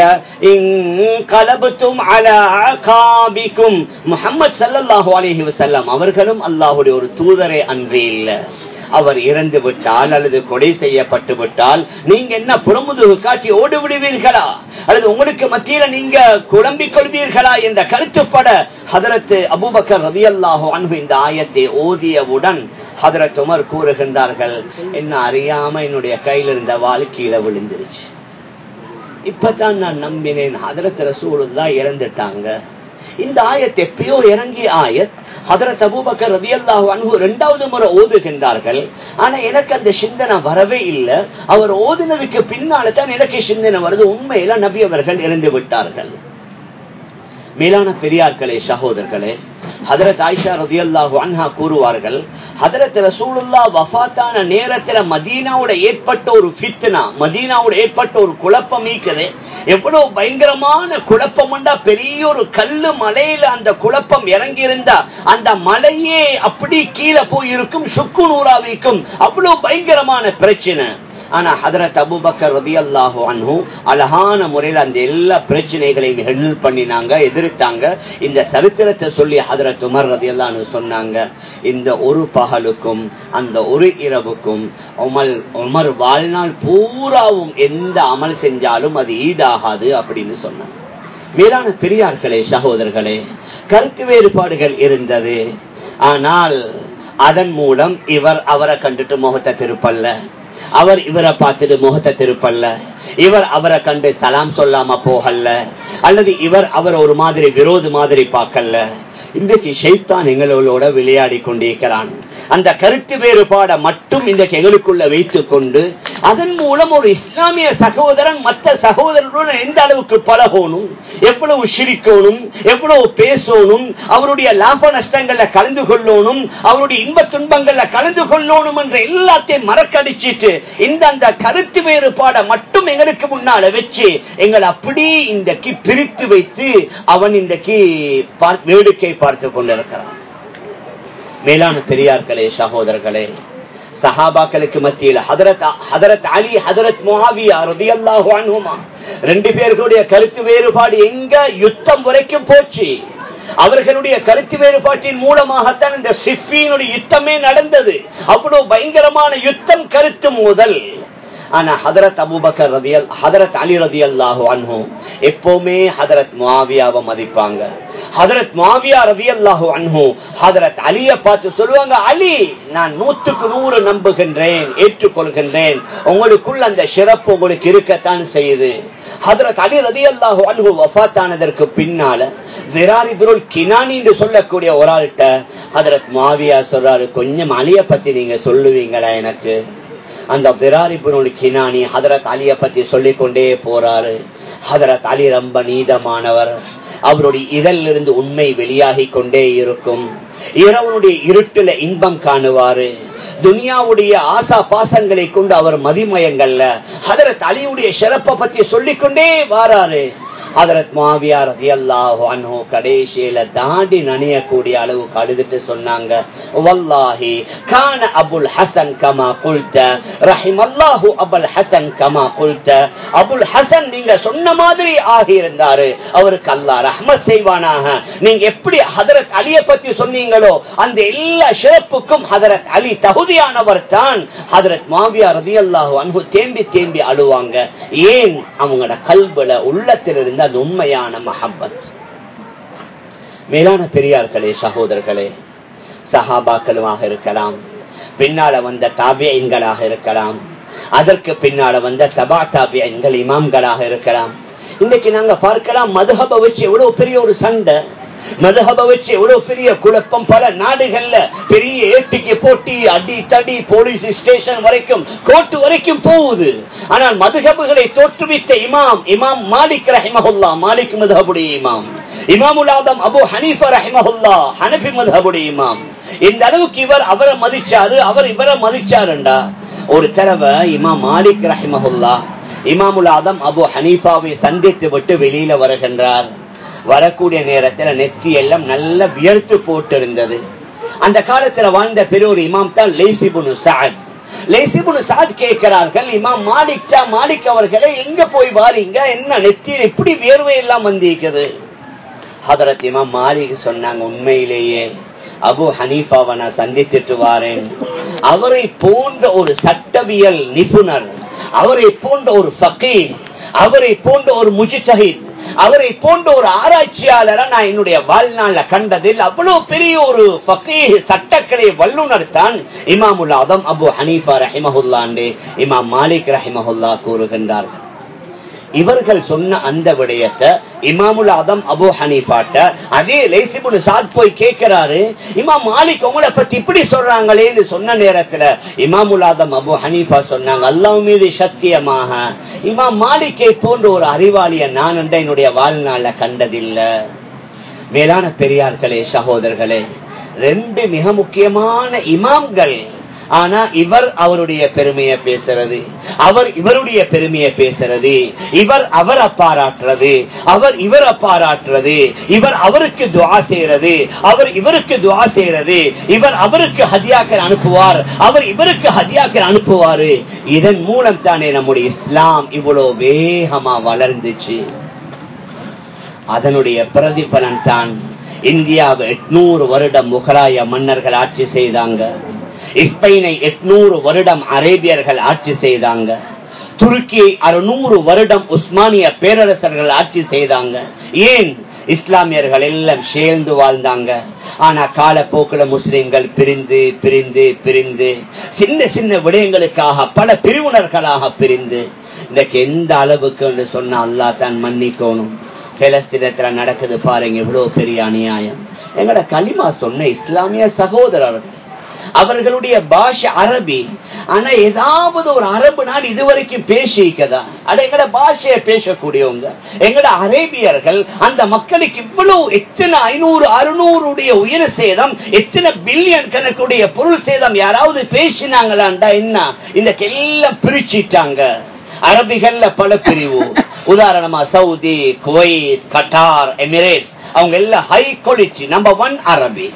انقلبتم على عقابكم محمد صلى الله عليه وسلم அவர்களும் அல்லாஹ்வுடைய ஒரு தூதரை அன்றே இல்லை அவர் இறந்து விட்டால் அல்லது கொலை செய்யப்பட்டு விட்டால் நீங்க என்ன புறமுதுகு காட்டி ஓடி விடுவீர்களா அல்லது உங்களுக்கு மத்தியில நீங்க குழம்பிக் கொள்வீர்களா என்ற கருத்துப்பட ஹதரத்து அபுபக்கர் ரவி அல்லாஹோ அன்பு இந்த ஆயத்தை ஓதியவுடன் ஹதரத் உமர் கூறுகின்றார்கள் என்ன அறியாம என்னுடைய கையில் இருந்த வாழ்க்கையில விழுந்துருச்சு இப்பதான் நான் நம்பினேன் ஹதரத் ரசூலுல்லா இறந்துட்டாங்க இந்த ஆயத் எப்பயோ இறங்கிய ஆயத் ஹதரத் அபூபக்கர் ரதியல்லாஹு அன்ஹு இரண்டாவது முறை ஓதுகின்றார்கள் ஆனா எனக்கு அந்த சிந்தனை வரவே இல்லை அவர் ஓதுனதுக்கு பின்னால தான் எனக்கு சிந்தனை வருது உண்மையில நபி அவர்கள் இறந்து விட்டார்கள் மேலான பெரியார்களே சகோதரர்களே ஹதரத் ஆயிஷா ரதியல்லாஹு அன்ஹா கூறுவார்கள் ஹதரத் ரசூலுல்லா வஃபாத்தான நேரத்துல மதீனாவோட ஏற்பட்ட ஒரு ஃபித்னா மதீனாவோட ஏற்பட்ட ஒரு குழப்பம் ஈக்குது எவ்வளவு பயங்கரமான குழப்பம் பெரிய ஒரு கல்லு மலையில அந்த குழப்பம் இறங்கி இருந்தா அந்த மலையே அப்படி கீழே போய் இருக்கும் சுக்கு நூறாவிக்கும் அவ்வளவு பயங்கரமான பிரச்சனை ஆனா ஹதரத் அபுபக்கர் ரதி அல்லாஹு அன்ஹு அழகான முறையில் அந்த எல்லா பிரச்சனைகளையும் ஹெண்டில் பண்ணினாங்க எதிர்த்தாங்க இந்த சரித்திரத்தை சொல்லி ஹதரத் உமர் ரதி அல்லான்னு சொன்னாங்க இந்த ஒரு பகலுக்கும் அந்த ஒரு இரவுக்கும் உமல் உமர் வாழ்நாள் பூராவும் எந்த அமல் செஞ்சாலும் அது ஈடாகாது அப்படின்னு சொன்னாங்க மேலான பெரியார்களே சகோதரர்களே கருத்து வேறுபாடுகள் இருந்தது ஆனால் அதன் மூலம் இவர் அவரை கண்டுட்டு முகத்தை திருப்பல்ல அவர் இவரை பார்த்துட்டு முகத்தை திருப்பல்ல இவர் அவரை கண்டு சலாம் சொல்லாம போகல அல்லது இவர் அவர் ஒரு மாதிரி விரோது மாதிரி பார்க்கல இன்றைக்கு ஷைத்தான் எங்களோட விளையாடி கொண்டிருக்கிறான் அந்த கருத்து வேறுபாடை மட்டும் இன்றைக்கு எங்களுக்குள்ள வைத்துக் கொண்டு அதன் மூலம் ஒரு இஸ்லாமிய சகோதரன் மற்ற சகோதரனுடன் எந்த அளவுக்கு பழகணும் எவ்வளவு சிரிக்கணும் எவ்வளவு பேசணும் அவருடைய லாப நஷ்டங்கள்ல கலந்து கொள்ளணும் அவருடைய இன்ப துன்பங்கள்ல கலந்து கொள்ளணும் என்ற எல்லாத்தையும் மறக்கடிச்சிட்டு இந்த அந்த கருத்து வேறுபாடை மட்டும் எங்களுக்கு முன்னால வச்சு எங்களை அப்படி இன்றைக்கு பிரித்து வைத்து அவன் இன்றைக்கு வேடிக்கை பார்த்து கொண்டிருக்கிறான் மேலான பெரியார்களே சகோதரர்களே சஹாபாக்களுக்கு மத்தியில் ஹதரத் ஹதரத் அலி ஹதரத் முஹாவியா ரதியல்லாஹு அன்ஹுமா ரெண்டு பேர்களுடைய கருத்து வேறுபாடு எங்க யுத்தம் வரைக்கும் போச்சு அவர்களுடைய கருத்து வேறுபாட்டின் மூலமாகத்தான் இந்த சிப்பியினுடைய யுத்தமே நடந்தது அவ்வளவு பயங்கரமான யுத்தம் கருத்து மோதல் ஆனா ஹதரத் அபூபக்கர் ரதியல் ஹதரத் அலி ரதி அல்லாஹு அன்ஹு எப்பவுமே ஹதரத் முஆவியாவை மதிப்பாங்க ஹதரத் முஆவியா ரதி அல்லாஹு அன்ஹு ஹதரத் அலிய பார்த்து சொல்லுவாங்க அலி நான் நூற்றுக்கு நூறு நம்புகின்றேன் ஏற்றுக்கொள்கின்றேன் உங்களுக்குள்ள அந்த சிறப்பு உங்களுக்கு இருக்கத்தான் செய்யுது ஹதரத் அலி ரதி அல்லாஹு அன்ஹு வஃபாத்தானதற்கு பின்னால ஜிராரி துருள் கினானி என்று சொல்லக்கூடிய ஒரு ஆள்கிட்ட ஹதரத் மாவியா சொல்றாரு கொஞ்சம் அலிய பத்தி நீங்க சொல்லுவீங்களா எனக்கு அந்த விராரிபுனுள் கினானி ஹதரத் அலிய பத்தி சொல்லிக் கொண்டே போறாரு ஹதரத் அலி ரொம்ப நீதமானவர் அவருடைய இதழிலிருந்து உண்மை வெளியாகி கொண்டே இருக்கும் இரவனுடைய இருட்டுல இன்பம் காணுவாரு துனியாவுடைய ஆசா பாசங்களை கொண்டு அவர் மதிமயங்கள்ல ஹதரத் அலியுடைய சிறப்பை பத்தி சொல்லிக்கொண்டே வாராரு ஹதரத் மாவியா ரதி அல்லாஹு அன்ஹு கடைசியில தாண்டி நனையக்கூடிய அளவுக்கு அழுதுட்டு சொன்னாங்க வல்லாஹி கான அபுல் ஹசன் கமா குல்த ரஹிம் அல்லாஹு அபுல் ஹசன் கமா குல்த அபுல் ஹசன் நீங்க சொன்ன மாதிரி ஆகி இருந்தாரு அவருக்கு அல்லாஹ் ரஹ்மத் செய்வானாக நீங்க எப்படி ஹதரத் அலிய பத்தி சொன்னீங்களோ அந்த எல்லா சிறப்புக்கும் ஹதரத் அலி தகுதியானவர் தான் ஹதரத் மாவியா ரதி அல்லாஹு அன்ஹு தேம்பி தேம்பி அழுவாங்க ஏன் அவங்களோட கல்வில உள்ளத்தில் இருந்த அந்த உண்மையான மஹப்பத் மேலான பெரியார்களே சகோதரர்களே சஹாபாக்களுமாக இருக்கலாம் பின்னால வந்த தாபியன்களாக இருக்கலாம் அதற்கு பின்னால வந்த தபா தாபியன்கள் இமாம்களாக இருக்கலாம் இன்னைக்கு நாங்க பார்க்கலாம் மதுஹப வச்சு எவ்வளவு பெரிய ஒரு சண்டை மதுஹப வச்சு எவ்வளவு பெரிய குழப்பம் பல நாடுகள்ல பெரிய ஏட்டிக்கு போட்டி அடி தடி போலீஸ் ஸ்டேஷன் வரைக்கும் கோர்ட்டு வரைக்கும் போகுது ஆனால் மதுஹபுகளை தோற்றுவித்த இமாம் இமாம் மாலிக் ரஹிமஹுல்லா மாலிக் மதுஹபுடைய இமாம் இமாமுல் ஆதம் அபு ஹனீஃபா ரஹிமஹுல்லா ஹனபி மதுஹபுடைய இமாம் இந்த அளவுக்கு இவர் அவரை மதிச்சாரு அவர் இவரை மதிச்சாருண்டா ஒரு தடவை இமாம் மாலிக் ரஹிமஹுல்லா இமாமுல் ஆதம் அபு ஹனீஃபாவை சந்தித்து விட்டு வெளியில வருகின்றார் வரக்கூடிய நேரத்துல நெத்தி எல்லாம் நல்ல வியர்த்து போட்டு இருந்தது அந்த காலத்துல வாழ்ந்த பெரிய ஒரு இமாம் தான் லேசிபுனு சாத் லேசிபுனு சாத் கேட்கிறார்கள் இமாம் மாலிக் மாலிக் அவர்களே எங்க போய் வாரீங்க என்ன நெத்தியில் இப்படி வியர்வை எல்லாம் வந்திருக்குது ஹதரத் இமாம் மாலிக் சொன்னாங்க உண்மையிலேயே அபு ஹனீஃபாவை நான் சந்தித்துட்டு வாரேன் அவரை போன்ற ஒரு சட்டவியல் நிபுணர் அவரை போன்ற ஒரு ஃபகீர் அவரை போன்ற ஒரு முஜித்தஹித் அவரை போன்ற ஒரு ஆராய்ச்சியாளரை நான் என்னுடைய வாழ்நாள்ல கண்டதில் அவ்வளவு பெரிய ஒரு சட்டக்கலை வல்லுநர் தான் இமாமுல் ஆதம் அபு ஹனீஃபா ரஹிமஹுல்லாண்டே இமாம் மாலிக் ரஹிமஹுல்லா கூறுகின்றார்கள் இவர்கள் சொன்ன அந்த விடயத்தை இமாமுல் ஆதம் அபு ஹனீஃபாட்ட அதே லேசிபுல் சாத் போய் கேட்கிறாரு இமாம் மாலிக் உங்களை பத்தி இப்படி சொல்றாங்களேன்னு சொன்ன நேரத்துல இமாமுல் ஆதம் அபு ஹனீஃபா சொன்னாங்க அல்லாஹ் மீது சத்தியமாக இமாம் மாலிக்கை போன்ற ஒரு அறிவாளிய நான் வந்து என்னுடைய வாழ்நாள்ல கண்டதில்லை மேலான பெரியார்களே சகோதரர்களே ரெண்டு மிக முக்கியமான இமாம்கள் ஆனா இவர் அவருடைய பெருமையை பேசுறது அவர் இவருடைய பெருமையை பேசுறது இவர் அவரை பாராட்டுறது அவர் இவரை பாராட்டுறது இவர் அவருக்கு துவா செய்யறது அவர் இவருக்கு துவா செய்யறது இவர் அவருக்கு ஹதியாக்கள் அனுப்புவார் அவர் இவருக்கு ஹதியாக்கள் அனுப்புவாரு இதன் மூலம் தானே நம்முடைய இஸ்லாம் இவ்வளவு வேகமா வளர்ந்துச்சு அதனுடைய பிரதிபலன் தான் இந்தியாவை எட்நூறு வருடம் முகலாய மன்னர்கள் ஆட்சி செய்தாங்க ஸ்பெயினை எட்நூறு வருடம் அரேபியர்கள் ஆட்சி செய்தாங்க துருக்கியை அறுநூறு வருடம் உஸ்மானிய பேரரசர்கள் ஆட்சி செய்தாங்க ஏன் இஸ்லாமியர்கள் எல்லாம் சேர்ந்து வாழ்ந்தாங்க ஆனா காலப்போக்கில முஸ்லிம்கள் பிரிந்து பிரிந்து பிரிந்து சின்ன சின்ன விடயங்களுக்காக பல பிரிவினர்களாக பிரிந்து இன்றைக்கு எந்த அளவுக்கு சொன்ன அல்லா தான் மன்னிக்கணும் பெலஸ்தீனத்துல நடக்குது பாருங்க இவ்வளவு பெரிய அநியாயம் எங்கட களிமா சொன்ன இஸ்லாமிய சகோதரர்கள் அவர்களுடைய பாஷை அரபி ஆனா ஏதாவது ஒரு அரபு நாடு இதுவரைக்கும் பேசிக்கதா அது எங்கட பாஷைய பேசக்கூடியவங்க எங்கட அரேபியர்கள் அந்த மக்களுக்கு இவ்வளவு எத்தனை ஐநூறு அறுநூறுடைய உயிர் சேதம் எத்தனை பில்லியன் கணக்குடைய பொருள் சேதம் யாராவது பேசினாங்களாண்டா என்ன இந்த எல்லாம் பிரிச்சிட்டாங்க அரபிகள்ல பல பிரிவு உதாரணமா சவுதி குவைத் கட்டார் எமிரேட் அவங்க எல்லாம் ஹை குவாலிட்டி நம்பர் ஒன் அரபி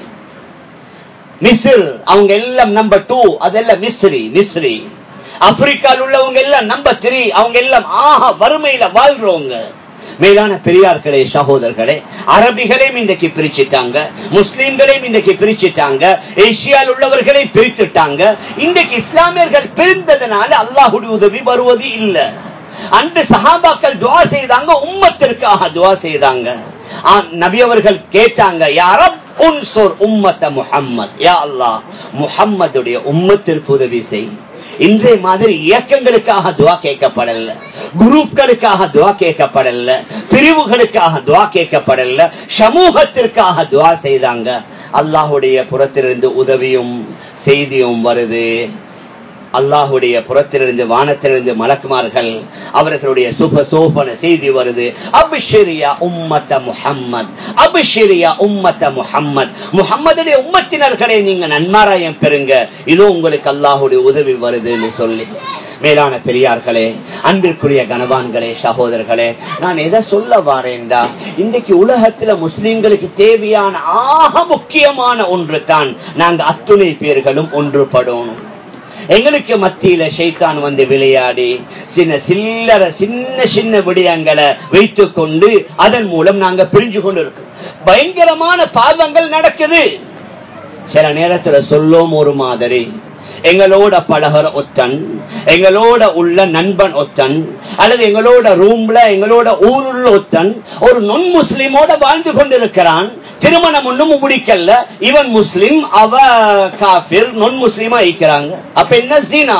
மிஸ்ர் அவங்க எல்லாம் நம்பர் டூ அதெல்லாம் மிஸ்ரி மிஸ்ரி ஆப்பிரிக்கால உள்ளவங்க எல்லாம் நம்பர் த்ரீ அவங்க எல்லாம் ஆஹா வறுமையில வாழ்றவங்க மேலான பெரியார்களே சகோதரர்களே அரபிகளையும் இன்றைக்கு பிரிச்சுட்டாங்க முஸ்லிம்களையும் இன்றைக்கு பிரிச்சுட்டாங்க ஏசியாவில் உள்ளவர்களை பிரித்துட்டாங்க இன்றைக்கு இஸ்லாமியர்கள் பிரிந்ததுனால அல்லாஹுடைய உதவி வருவது இல்லை அன்று சஹாபாக்கள் துவா செய்தாங்க உம்மத்திற்காக துவா செய்தாங்க ஆ, நபி அவர்கள் கேட்டாங்க யாரம் உன்சோர் உம்மத்த முஹம்மத் யா அல்லாஹ் முஹம்மதுடைய உம்மத்திற்கு உதவி செய் இன்றைய மாதிரி இயக்கங்களுக்காக துவா கேட்கப்படல குரூப்களுக்காக துவா கேட்கப்படல பிரிவுகளுக்காக துவா கேட்கப்படல சமூகத்திற்காக துவா செய்தாங்க அல்லாஹுடைய புறத்திலிருந்து உதவியும் செய்தியும் வருது அல்லாஹுடைய புறத்திலிருந்து வானத்திலிருந்து மலக்குமார்கள் அவர்களுடைய சுப சோபன செய்தி வருது அபிஷரியா உம்மத்த முஹம்மத் அபிஷரியா உம்மத்த முஹம்மத் முஹம்மதுடைய உம்மத்தினர்களை நீங்க நன்மாராயம் பெறுங்க இதோ உங்களுக்கு அல்லாஹுடைய உதவி வருதுன்னு சொல்லி மேலான பெரியார்களே அன்பிற்குரிய கனவான்களே சகோதரர்களே நான் எதை சொல்ல வாரேன்டா இன்றைக்கு உலகத்துல முஸ்லிம்களுக்கு தேவையான ஆக முக்கியமான ஒன்று தான் நாங்க அத்துணை பேர்களும் ஒன்றுபடணும் எங்களுக்கு மத்தியில ஷைத்தான் வந்து விளையாடி சின்ன சில்லற சின்ன சின்ன விடயங்களை வைத்துக் கொண்டு அதன் மூலம் நாங்க பிரிஞ்சு கொண்டு இருக்கோம் பயங்கரமான பாவங்கள் நடக்குது சில நேரத்துல சொல்லும் ஒரு மாதிரி எங்களோட பழகிற ஒத்தன் எங்களோட உள்ள நண்பன் ஒத்தன் அல்லது எங்களோட ரூம்ல எங்களோட ஊருள்ள ஒத்தன் ஒரு நொன் முஸ்லிமோட வாழ்ந்து கொண்டிருக்கிறான் திருமணம் ஒண்ணும் முடிக்கல இவன் முஸ்லிம் அவ காபிர் நொன் முஸ்லிமா இருக்கிறாங்க அப்ப என்ன ஜீனா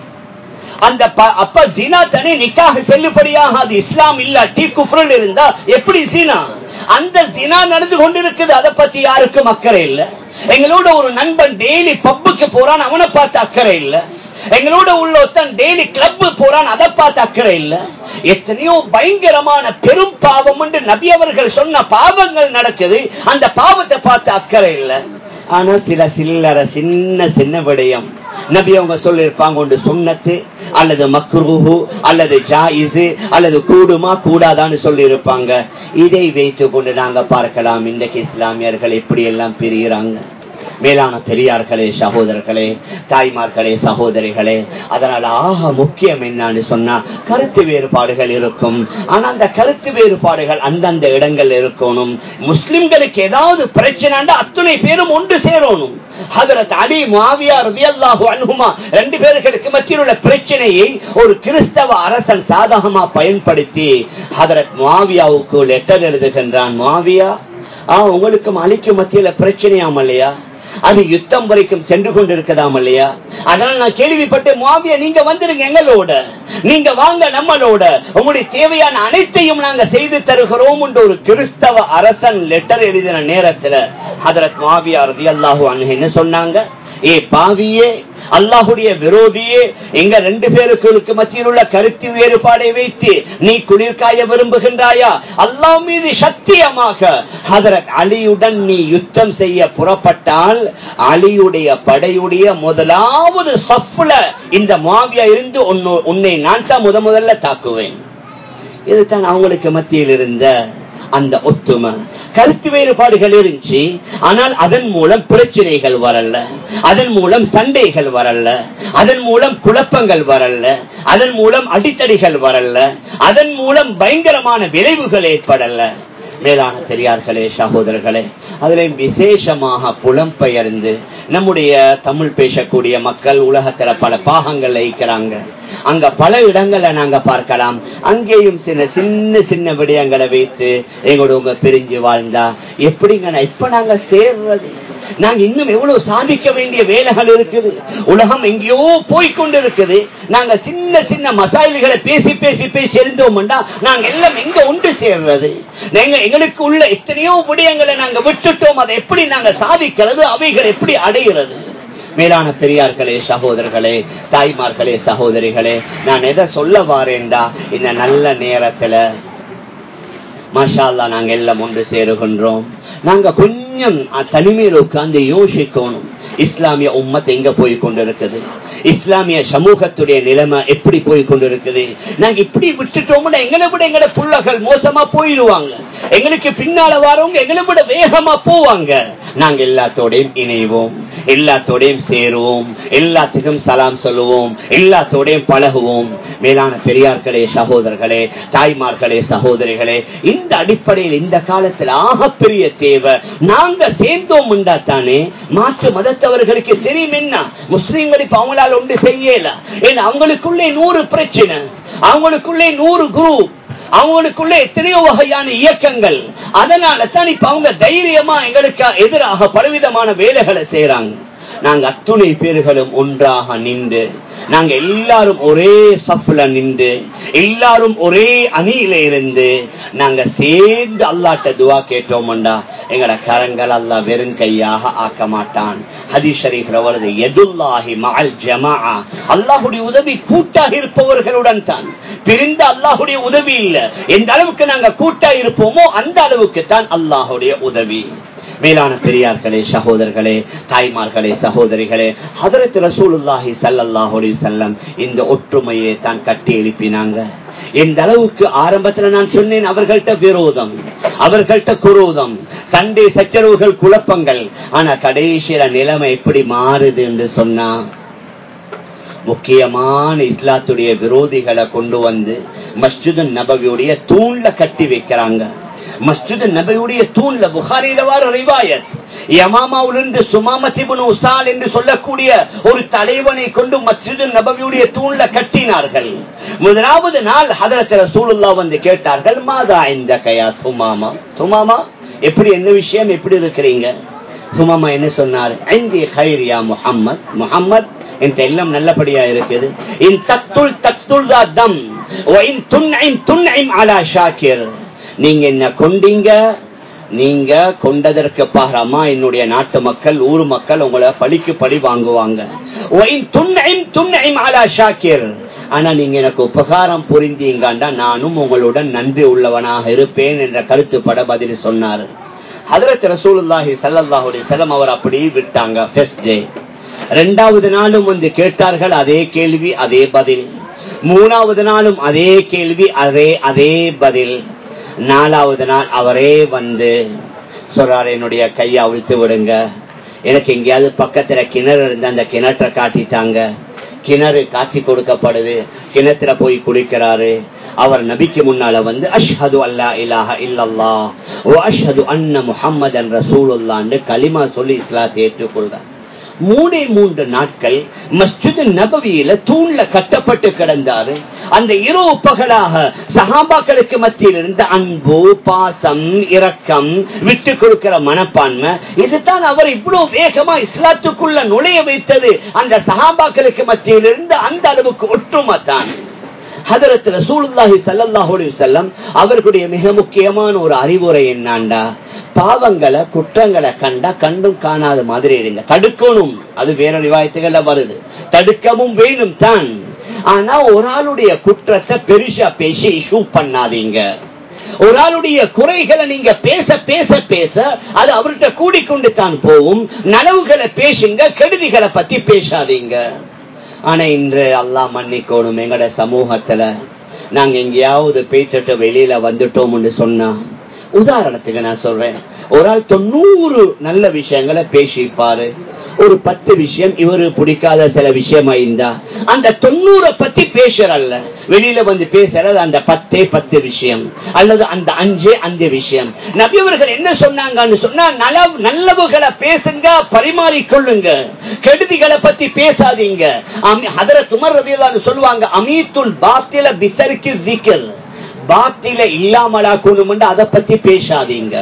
அந்த ப- அப்ப ஜினா தனி நிக்காக செல்லுபடியாக அது இஸ்லாம் இல்லாட்டி குஃப்ரல் இருந்தா எப்படி ஜினா அந்த ஜினா நடந்து கொண்டிருக்குது அதை பத்தி யாருக்கும் அக்கறை இல்ல எங்களோட ஒரு நண்பன் டெய்லி பப்புக்கு போறான் அவனை பார்த்து அக்கறை இல்ல எங்களோட உள்ள ஒருத்தன் டெய்லி கிளப் போறான் அதை பார்த்து அக்கறை இல்ல எத்தனையோ பயங்கரமான பெரும் பாவம் என்று நபி அவர்கள் சொன்ன பாவங்கள் நடக்குது அந்த பாவத்தை பார்த்து அக்கறை இல்ல ஆனா சில சில்லற சின்ன சின்ன விடயம் நபி அவங்க சொல்லிருப்பாங்க ஒன்று சுண்ணத்து அல்லது மக்ரூஹு அல்லது ஜாயிசு அல்லது கூடுமா கூடாதான்னு சொல்லி இருப்பாங்க இதை வைத்து கொண்டு நாங்க பார்க்கலாம் இன்றைக்கு இஸ்லாமியர்கள் எப்படி எல்லாம் பிரிகிறாங்க மேலான பெரியார்களே சகோதரர்களே தாய்மார்களே சகோதரிகளே அதனால ஆக முக்கியம் என்னன்னு சொன்னா கருத்து வேறுபாடுகள் இருக்கும் ஆனா அந்த கருத்து வேறுபாடுகள் அந்தந்த இடங்கள் இருக்கணும் முஸ்லிம்களுக்கு ஏதாவது பிரச்சனைண்டா அத்துணை பேரும் ஒன்று சேரணும் ஹதரத் அலி மாவியா ரலியல்லாஹு அன்ஹுமா ரெண்டு பேர்களுக்கு மத்தியில் உள்ள பிரச்சனையை ஒரு கிறிஸ்தவ அரசன் சாதகமா பயன்படுத்தி ஹதரத் மாவியாவுக்கு லெட்டர் எழுதுகின்றான் மாவியா ஆ உங்களுக்கு அலிக்கு மத்தியில பிரச்சனையாம் இல்லையா அது யுத்தம் வரைக்கும் சென்று கொண்டிருக்கதாம் இல்லையா அதனால நான் கேள்விப்பட்டேன் மாவியா நீங்க வந்துருங்க எங்களோட நீங்க வாங்க நம்மளோட உங்களுடைய தேவையான அனைத்தையும் நாங்க செய்து தருகிறோம் என்று ஒரு கிறிஸ்தவ அரசன் லெட்டர் எழுதின நேரத்துல ஹதரத் மாவியா ரதி அல்லாஹு என்ன சொன்னாங்க ஏ பாவியே அல்லாஹுடைய விரோதியே எங்க ரெண்டு பேருக்கு மத்தியில் உள்ள கருத்து வேறுபாடை வைத்து நீ குளிர்காய விரும்புகின்றாயா அல்லாஹ் மீது சத்தியமாக ஹதரத் அலியுடன் நீ யுத்தம் செய்ய புறப்பட்டால் அலியுடைய படையுடைய முதலாவது சஃப்ல இந்த மாவியா இருந்து உன்னு- உன்னை நான் தான் முத முதல்ல தாக்குவேன் இதுதான் அவங்களுக்கு மத்தியில் இருந்த அந்த ஒத்துமை கருத்து வேறுபாடுகள் இருந்துச்சு ஆனால் அதன் மூலம் பிரச்சனைகள் வரல அதன் மூலம் சண்டைகள் வரல அதன் மூலம் குழப்பங்கள் வரல அதன் மூலம் அடித்தடிகள் வரல அதன் மூலம் பயங்கரமான விளைவுகள் ஏற்படல மேலான பெரியார்களே சகோதரர்களே அதில் விசேஷமாக புலம்பெயர்ந்து நம்முடைய தமிழ் பேசக்கூடிய மக்கள் உலகத்துல பல பாகங்கள்ல இருக்கிறாங்க அங்க பல இடங்களை நாங்க பார்க்கலாம் அங்கேயும் சின்ன சின்ன சின்ன விடயங்களை வைத்து எங்களோட உங்க பிரிஞ்சு வாழ்ந்தா எப்படிங்க இப்ப நாங்க சேர்றது நாங்க இன்னும் எவ்வளவு சாதிக்க வேண்டிய வேலைகள் இருக்குது உலகம் எங்கேயோ போய்கொண்டு இருக்குது நாங்க சின்ன சின்ன மசாயில்களை பேசி பேசி பேசி இருந்தோம்டா நாங்க எல்லாம் எங்க ஒன்று சேர்றது நாங்க எங்களுக்கு உள்ள எத்தனையோ விடயங்களை நாங்க விட்டுட்டோம் அதை எப்படி நாங்க சாதிக்கிறது அவைகள் எப்படி அடைகிறது மேலான பெரியார்களே சகோதரர்களே தாய்மார்களே சகோதரிகளே நான் எதை சொல்ல வாரேன்டா இந்த நல்ல நேரத்துல மாஷா அல்லா நாங்க எல்லாம் ஒன்று சேருகின்றோம் நாங்க கொஞ்சம் அ- தனிமையில் உட்கார்ந்து யோசிக்கணும் இஸ்லாமிய உம்மத் எங்க போய் கொண்டிருக்குது இஸ்லாமிய சமூகத்துடைய நிலைமை எப்படி போய் கொண்டிருக்குது நாங்க இப்படி விட்டுட்டோம்னா எங்களை விட எங்கட புள்ளகள் மோசமா போயிடுவாங்க எங்களுக்கு பின்னால வரவங்க எங்களை விட வேகமா போவாங்க நாங்க எல்லாத்தோடையும் இணைவோம் எல்லாத்தோடையும் சேருவோம் எல்லாத்துக்கும் சலாம் சொல்லுவோம் எல்லாத்தோடையும் பழகுவோம் மேலான பெரியார்களே சகோதரர்களே தாய்மார்களே சகோதரிகளே இந்த அடிப்படையில் இந்த காலத்தில் ஆகப்பெரிய தேவை நாங்க சேர்ந்தோம் தானே மாற்று மதத்தவர்களுக்கு தெரியும் என்ன முஸ்லீம்கள் இப்ப அவங்களால ஒன்று செய்யல ஏன்னா அவங்களுக்குள்ளே நூறு பிரச்சனை அவங்களுக்குள்ளே நூறு குரூப் அவங்களுக்குள்ள எத்தனையோ வகையான இயக்கங்கள் அதனால தான் இப்ப அவங்க தைரியமா எங்களுக்கு எதிராக பலவிதமான வேலைகளை செய்யறாங்க நாங்க அத்துணை பேர்களும் ஒன்றாக நின்று நாங்க எல்லாரும் ஒரே சஃப்ல நின்று எல்லாரும் ஒரே அணியில இருந்து நாங்க சேர்ந்து அல்லாட்ட துவா கேட்டோம்டா எங்கட கரங்கள் அல்லா வெறும் கையாக ஆக்க மாட்டான் ஹதீஸ் ஷரீஃப்ல வருது எதுல்லாஹி மகள் ஜமா அல்லாஹுடைய உதவி கூட்டாக இருப்பவர்களுடன் தான் பிரிந்த அல்லாஹுடைய உதவி இல்ல எந்த அளவுக்கு நாங்க கூட்டா இருப்போமோ அந்த அளவுக்கு தான் அல்லாஹுடைய உதவி மேலான பெரியார்களே சகோதரர்களே தாய்மார்களே சகோதரிகளே ஹதரத் ரசூலுல்லாஹி சல்லல்லாஹு அலைஹி வஸல்லம் இந்த ஒற்றுமையை தான் கட்டி எழுப்பினாங்க எந்த அளவுக்கு ஆரம்பத்துல நான் சொன்னேன் அவர்கள்ட்ட விரோதம் அவர்கள்ட்ட குரோதம் சண்டை சச்சரவுகள் குழப்பங்கள் ஆனா கடைசியில நிலைமை எப்படி மாறுது என்று சொன்னா முக்கியமான இஸ்லாத்துடைய விரோதிகளை கொண்டு வந்து மஸ்ஜிது நபவியுடைய தூண்ல கட்டி வைக்கிறாங்க மஸ்ஜிது நபையுடைய தூண்ல புகாரில வார ரிவாயத் யமாமாவிலிருந்து சுமாமத்திபுன் உசால் என்று சொல்லக்கூடிய ஒரு தலைவனை கொண்டு மஸ்ஜிது நபவியுடைய தூண்ல கட்டினார்கள் முதலாவது நாள் ஹதரத் ரசூலுல்லா வந்து கேட்டார்கள் மாதா இந்த கயா சுமாமா சுமாமா எப்படி என்ன விஷயம் எப்படி இருக்கிறீங்க சுமாமா என்ன சொன்னார் ஐந்தி ஹைரியா முஹம்மத் முஹம்மத் என் எல்லாம் நல்லபடியா இருக்குது இன் தத்துள் தத்துள் தம் இன் துன்ஐம் துன்ஐம் அலா ஷாக்கிர் நீங்க என்ன கொண்டீங்க நீங்க கொண்டதற்கு பாரமா என்னுடைய நாட்டு மக்கள் ஊர் மக்கள் உங்களை பழிக்கு பழி வாங்குவாங்க ஆனா நீங்க எனக்கு உபகாரம் புரிந்தீங்கண்டா நானும் உங்களுடன் நன்றி உள்ளவனாக இருப்பேன் என்ற கருத்துப்பட பதில் சொன்னார் ஹதரத் ரசூலுல்லாஹி சல்லாஹுடைய செல்லம் அவர் அப்படியே விட்டாங்க ஃபர்ஸ்ட் டே ரெண்டாவது நாளும் வந்து கேட்டார்கள் அதே கேள்வி அதே பதில் மூணாவது நாளும் அதே கேள்வி அதே அதே பதில் நாலாவது நாள் அவரே வந்து சொல்றாரு என்னுடைய கையை அவிழ்த்து விடுங்க எனக்கு எங்கேயாவது பக்கத்துல கிணறு இருந்து அந்த கிணற்றை காட்டிட்டாங்க கிணறு காட்சி கொடுக்கப்படுது கிணத்துல போய் குளிக்கிறாரு அவர் நபிக்கு முன்னால வந்து அஷ்ஹது அல்லா இலாஹ இல்லல்லா ஓ அஷ்ஹது அன்ன முஹம்மதன் ரசூலுல்லான்னு களிமா சொல்லி இஸ்லாத்தை ஏற்றுக்கொள்றார் மூணே மூன்று நாட்கள் மஸ்ஜித் நபவியில தூண்ல கட்டப்பட்டு கிடந்தாரு அந்த இரவு பகலாக சகாபாக்களுக்கு மத்தியில் இருந்த அன்பு பாசம் இரக்கம் விட்டு கொடுக்கிற மனப்பான்மை இதுதான் அவர் இவ்வளவு வேகமா இஸ்லாத்துக்குள்ள நுழைய வைத்தது அந்த சகாபாக்களுக்கு மத்தியில் இருந்து அந்த அளவுக்கு ஒற்றுமை தான் ஹதரத் ரசூலுல்லாஹி ஸல்லல்லாஹு அலைஹி வஸல்லம் அவர்களுடைய மிக முக்கியமான ஒரு அறிவுரை என்னண்டா பாவங்களை குற்றங்களை கண்டா கண்டும் காணாத மாதிரி இருங்க தடுக்கணும் அது வேற ரிவாயத்துகள்ல வருது தடுக்கவும் வேணும் தான் ஆனா ஒரு ஆளுடைய குற்றத்தை பெருசா பேசி இஷ்யூ பண்ணாதீங்க ஒரு ஆளுடைய குறைகளை நீங்க பேச பேச பேச அது அவர்கிட்ட கூடிக்கொண்டு தான் போகும் நனவுகளை பேசுங்க கெடுதிகளை பத்தி பேசாதீங்க ஆனா இன்று அல்லாஹ் மன்னிக்கணும் எங்கட சமூகத்துல நாங்க எங்கேயாவது பேசிட்டு வெளியில வந்துட்டோம்னு சொன்னா உதாரணத்துக்கு நான் சொல்றேன் ஒரு ஆள் தொண்ணூறு நல்ல விஷயங்களை பேசிப்பாரு ஒரு பத்து விஷயம் இவரு பிடிக்காத சில விஷயம் இருந்தா அந்த தொண்ணூற பத்தி பேசுறல்ல வெளியில வந்து பேசுறது அந்த பத்தே பத்து விஷயம் அல்லது அந்த அஞ்சே அஞ்சு விஷயம் நபியவர்கள் என்ன சொன்னாங்கன்னு சொன்னா நலவு நல்லவுகளை பேசுங்க பரிமாறிக்கொள்ளுங்க கெடுதிகளை பத்தி பேசாதீங்க அதர துமர் ரவியலான்னு சொல்லுவாங்க அமீத்துல் பாத்தில பிசருக்கு ஜிக்கல் பாத்தில இல்லாமலாக்கணும் அதை பத்தி பேசாதீங்க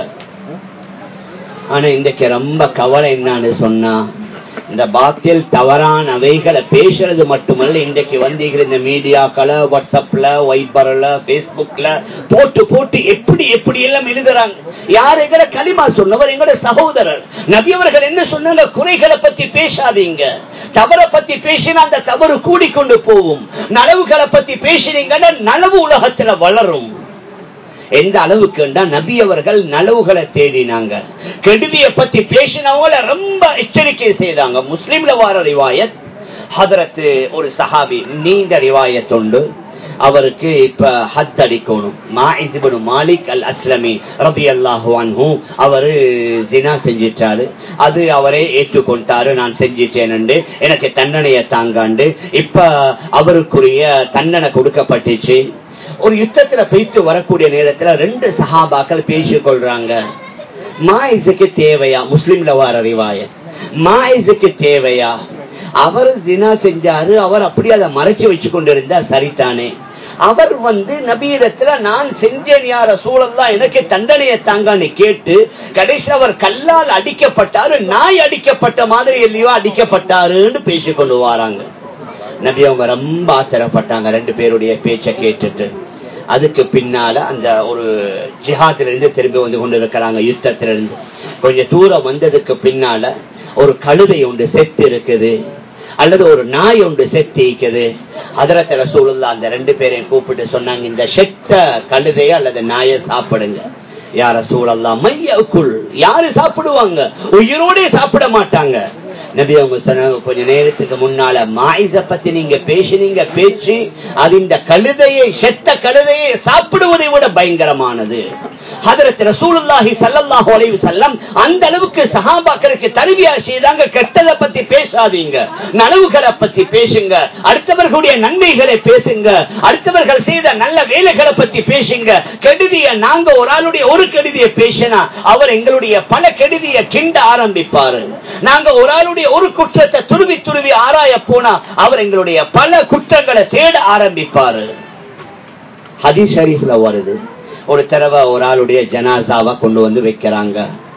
ஆனா இன்றைக்கு ரொம்ப கவலை என்னன்னு சொன்னா இந்த பாத்தியல் தவறானவைகளை பேசுறது மட்டுமல்ல இன்றைக்கு வந்து இந்த மீடியாக்களை வாட்ஸ்அப்ல வைபர்ல பேஸ்புக்ல போட்டு போட்டு எப்படி எப்படி எல்லாம் எழுதுறாங்க யார் எங்கட களிமா சொன்னவர் எங்கட சகோதரர் நபியவர்கள் என்ன சொன்னாங்க குறைகளை பத்தி பேசாதீங்க தவறை பத்தி பேசினா அந்த தவறு கூடிக்கொண்டு போகும் நலவுகளை பத்தி பேசினீங்கன்னா நலவு உலகத்துல வளரும் எந்த அளவுக்கு நபி அவர்கள் நலவுகளை தேடினாங்க கெடுதியை பத்தி பேசினவங்கள ரொம்ப எச்சரிக்கை செய்தாங்க முஸ்லீம்ல வார ரிவாயத் ஹதரத்து ஒரு சஹாபி நீண்ட ரிவாயத் உண்டு அவருக்கு இப்ப ஹத் அடிக்கணும் மாஇஸ்பின் மாலிக் அல் அஸ்லமி ரபி அல்லாஹு அன்ஹு அவரு ஜினா செஞ்சிட்டாரு அது அவரே ஏற்றுக்கொண்டாரு நான் செஞ்சிட்டேன் எனக்கு தண்டனையை தாங்காண்டு இப்ப அவருக்குரிய தண்டனை கொடுக்கப்பட்டுச்சு ஒரு யுத்தத்துல போயிட்டு வரக்கூடிய நேரத்துல ரெண்டு சஹாபாக்கள் பேசிக் கொள்றாங்க மாயிசுக்கு தேவையா முஸ்லிம்ல வார ரிவாய மாயிசுக்கு தேவையா அவர் தினா செஞ்சாரு அவர் அப்படி அதை மறைச்சு வச்சு கொண்டிருந்தா சரிதானே அவர் வந்து நபீரத்துல நான் செஞ்சேன் யார சூழல்லாம் எனக்கு தண்டனையை தாங்கான்னு கேட்டு கடைசி அவர் கல்லால் அடிக்கப்பட்டாரு நாய் அடிக்கப்பட்ட மாதிரி இல்லையோ அடிக்கப்பட்டாருன்னு பேசிக் கொண்டு வராங்க நபி அவங்க ரொம்ப ஆத்திரப்பட்டாங்க ரெண்டு பேருடைய பேச்சை கேட்டுட்டு அதுக்கு பின்னால அந்த ஒரு ஜிஹாத்துல இருந்து திரும்பி வந்து கொண்டு இருக்கிறாங்க யுத்தத்துல இருந்து கொஞ்சம் தூரம் வந்ததுக்கு பின்னால ஒரு கழுதை ஒன்று செத்து இருக்குது அல்லது ஒரு நாய் ஒன்று செத்து இருக்குது அதரத்துல சூழல்ல அந்த ரெண்டு பேரையும் கூப்பிட்டு சொன்னாங்க இந்த செத்த கழுதைய அல்லது நாயை சாப்பிடுங்க யார சூழல்லாம் மையக்குள் யாரு சாப்பிடுவாங்க உயிரோட சாப்பிட மாட்டாங்க நபி அவங்க சொன்னாங்க கொஞ்ச நேரத்துக்கு முன்னால மாயிச பத்தி நீங்க பேசினீங்க பேச்சு அது இந்த கழுதையை செத்த கழுதையை சாப்பிடுவதை விட பயங்கரமானது ஹதரத் ரசூலுல்லாஹி ஸல்லல்லாஹு அலைஹி வஸல்லம் அந்த அளவுக்கு சஹாபாக்களுக்கு தருவியா செய்தாங்க கெட்டதை பத்தி பேசாதீங்க நனவுகளை பத்தி பேசுங்க அடுத்தவர்களுடைய நன்மைகளை பேசுங்க அடுத்தவர்கள் செய்த நல்ல வேலைகளை பத்தி பேசுங்க கெடுதிய நாங்க ஒரு ஆளுடைய ஒரு கெடுதியை பேசினா அவர் எங்களுடைய பல கெடுதியை கிண்ட ஆரம்பிப்பாரு நாங்க ஒரு ஆளுடைய ஒரு குற்றத்தை துருவி துருவி ஆராய போனா அவர் எங்களுடைய பல குற்றங்களை தேட ஆரம்பிப்பாரு ஹதி ஷரீஃப்ல வருது ஒரு தடவை ஒரு ஆளுடைய ஜனாசாவை கொண்டு வந்து வைக்கிறாங்க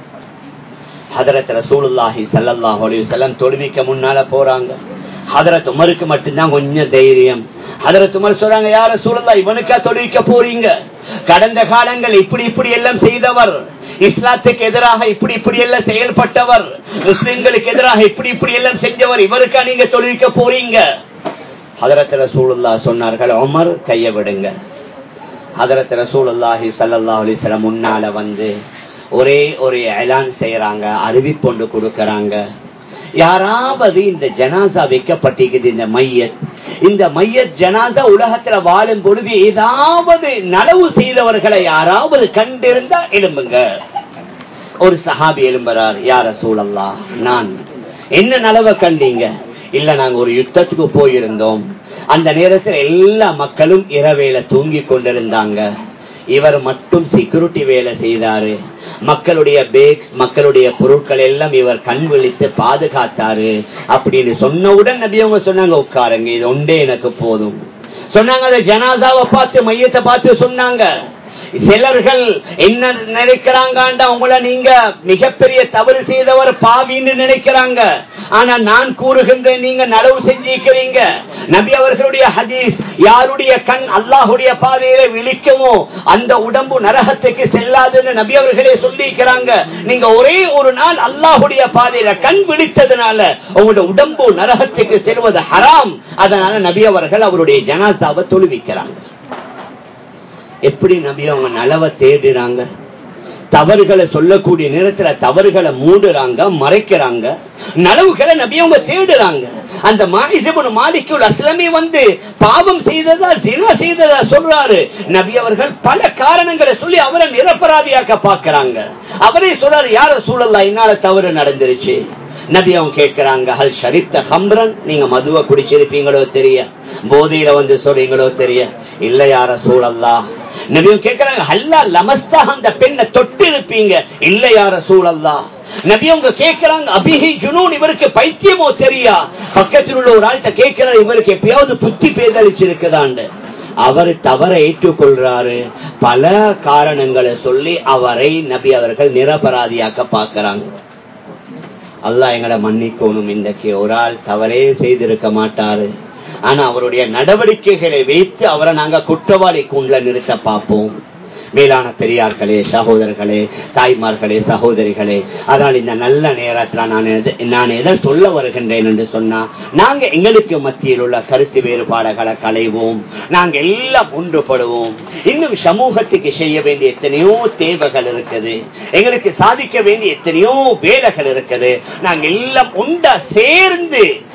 ஹதரத் ரசூலுல்லாஹி சல்லல்லாஹு அலைஹி வஸல்லம் தொழுவிக்க முன்னால போறாங்க ஹதரத் உமருக்கு மட்டும்தான் கொஞ்சம் தைரியம் ஹதரத் உமர் சொல்றாங்க யார சூழல்லா இவனுக்கா தொழுவிக்க போறீங்க கடந்த காலங்கள் இப்படி இப்படி எல்லாம் செய்தவர் இஸ்லாத்துக்கு எதிராக இப்படி இப்படி எல்லாம் செயல்பட்டவர் முஸ்லிம்களுக்கு எதிராக இப்படி இப்படி எல்லாம் செஞ்சவர் இவருக்கா நீங்க தொழுவிக்க போறீங்க ஹதரத் ரசூலுல்லா சொன்னார்கள் உமர் கைய விடுங்க ஹதரத் ரசூலுல்லாஹி சல்லல்லாஹு அலைஹி வஸல்லம் முன்னால வந்து ஒரே ஒரு எலான் செய்யறாங்க அறிவிப்பொண்டு கொடுக்கறாங்க யாராவது இந்த ஜனாசா வைக்கப்பட்டிருக்குது இந்த மையத் இந்த மையத் ஜனாசா உலகத்துல வாழும் பொழுது ஏதாவது நனவு செய்தவர்களை யாராவது கண்டிருந்தா எழும்புங்க ஒரு சஹாபி எழும்புறார் யார சூழல்லா நான் என்ன நலவை கண்டீங்க இல்ல நாங்க ஒரு யுத்தத்துக்கு போயிருந்தோம் அந்த நேரத்தில் எல்லா மக்களும் இரவேல தூங்கி கொண்டிருந்தாங்க இவர் மட்டும் செக்யூரிட்டி வேலை செய்தாரு மக்களுடைய பேக்ஸ் மக்களுடைய பொருட்கள் எல்லாம் இவர் கண் விழித்து பாதுகாத்தாரு அப்படின்னு சொன்னவுடன் நபி அவங்க சொன்னாங்க உட்காருங்க இது ஒன்றே எனக்கு போதும் சொன்னாங்க அந்த ஜனாதாவை பார்த்து மையத்தை பார்த்து சொன்னாங்க சிலர்கள் என்ன நினைக்கிறாங்க உங்களை நீங்க மிகப்பெரிய தவறு செய்தவர் பாவின்னு நினைக்கிறாங்க ஆனா நான் கூறுகின்றேன் நீங்க நலவு செஞ்சிருக்கிறீங்க நபி அவர்களுடைய ஹதீஸ் யாருடைய கண் அல்லாஹுடைய பாதையில விழிக்கமோ அந்த உடம்பு நரகத்துக்கு செல்லாதுன்னு நபி அவர்களே சொல்லியிருக்கிறாங்க நீங்க ஒரே ஒரு நாள் அல்லாஹுடைய பாதையில கண் விழித்ததுனால உங்களுடைய உடம்பு நரகத்துக்கு செல்வது ஹராம் அதனால நபி அவர்கள் அவருடைய ஜனாசாவை தொழுவிக்கிறாங்க எப்படி நபி அவங்க நலவை தேடுறாங்க தவறுகளை சொல்லக்கூடிய நேரத்துல தவறுகளை மூடுறாங்க மறைக்கிறாங்க நலவுகளை நபி அவங்க தேடுறாங்க அந்த மாணிசபன் மாலிக்குள் அஸ்லமே வந்து பாவம் செய்ததா ஜினா செய்ததா சொல்றாரு நபி அவர்கள் பல காரணங்களை சொல்லி அவரை நிரப்பராதியாக்க பாக்குறாங்க அவரே சொல்றாரு யார சூழல்லா என்னால தவறு நடந்துருச்சு நபி அவங்க கேட்கிறாங்க ஹல் ஷரித்த ஹம்ரன் நீங்க மதுவை குடிச்சிருப்பீங்களோ தெரிய போதையில வந்து சொல்றீங்களோ தெரிய இல்ல யார சூழல்லா நபியும் கேட்கிறாங்க ஹல்லா லமஸ்தா அந்த பெண்ணை தொட்டு இருப்பீங்க இல்ல யார சூழல்லா நபி அவங்க கேட்கிறாங்க அபிஹி ஜுனூன் இவருக்கு பைத்தியமோ தெரியா பக்கத்தில் உள்ள ஒரு ஆள்கிட்ட கேட்கிறார் இவருக்கு எப்பயாவது புத்தி பேதளிச்சிருக்குதாண்டு அவர் தவற ஏற்றுக்கொள்றாரு பல காரணங்களை சொல்லி அவரை நபி அவர்கள் நிரபராதியாக்க பாக்குறாங்க அல்லா எங்களை மன்னிக்கணும் இன்றைக்கு ஒரு ஆள் தவறே செய்திருக்க மாட்டாரு ஆனா அவருடைய நடவடிக்கைகளை வைத்து அவரை நாங்க குற்றவாளி கூண்ல நிறுத்த பார்ப்போம் மேலான பெரியார்களே சகோதரர்களே தாய்மார்களே சகோதரிகளே அதனால் இந்த நல்ல நேரத்தில் நான் நான் எதை சொல்ல வருகின்றேன் என்று சொன்னா நாங்க எங்களுக்கு மத்தியில் உள்ள கருத்து வேறுபாடுகளை களைவோம் நாங்க எல்லாம் ஒன்றுபடுவோம் இன்னும் சமூகத்துக்கு செய்ய வேண்டிய எத்தனையோ தேவைகள் இருக்குது எங்களுக்கு சாதிக்க வேண்டிய எத்தனையோ வேலைகள் இருக்குது நாங்க எல்லாம் உண்டா சேர்ந்து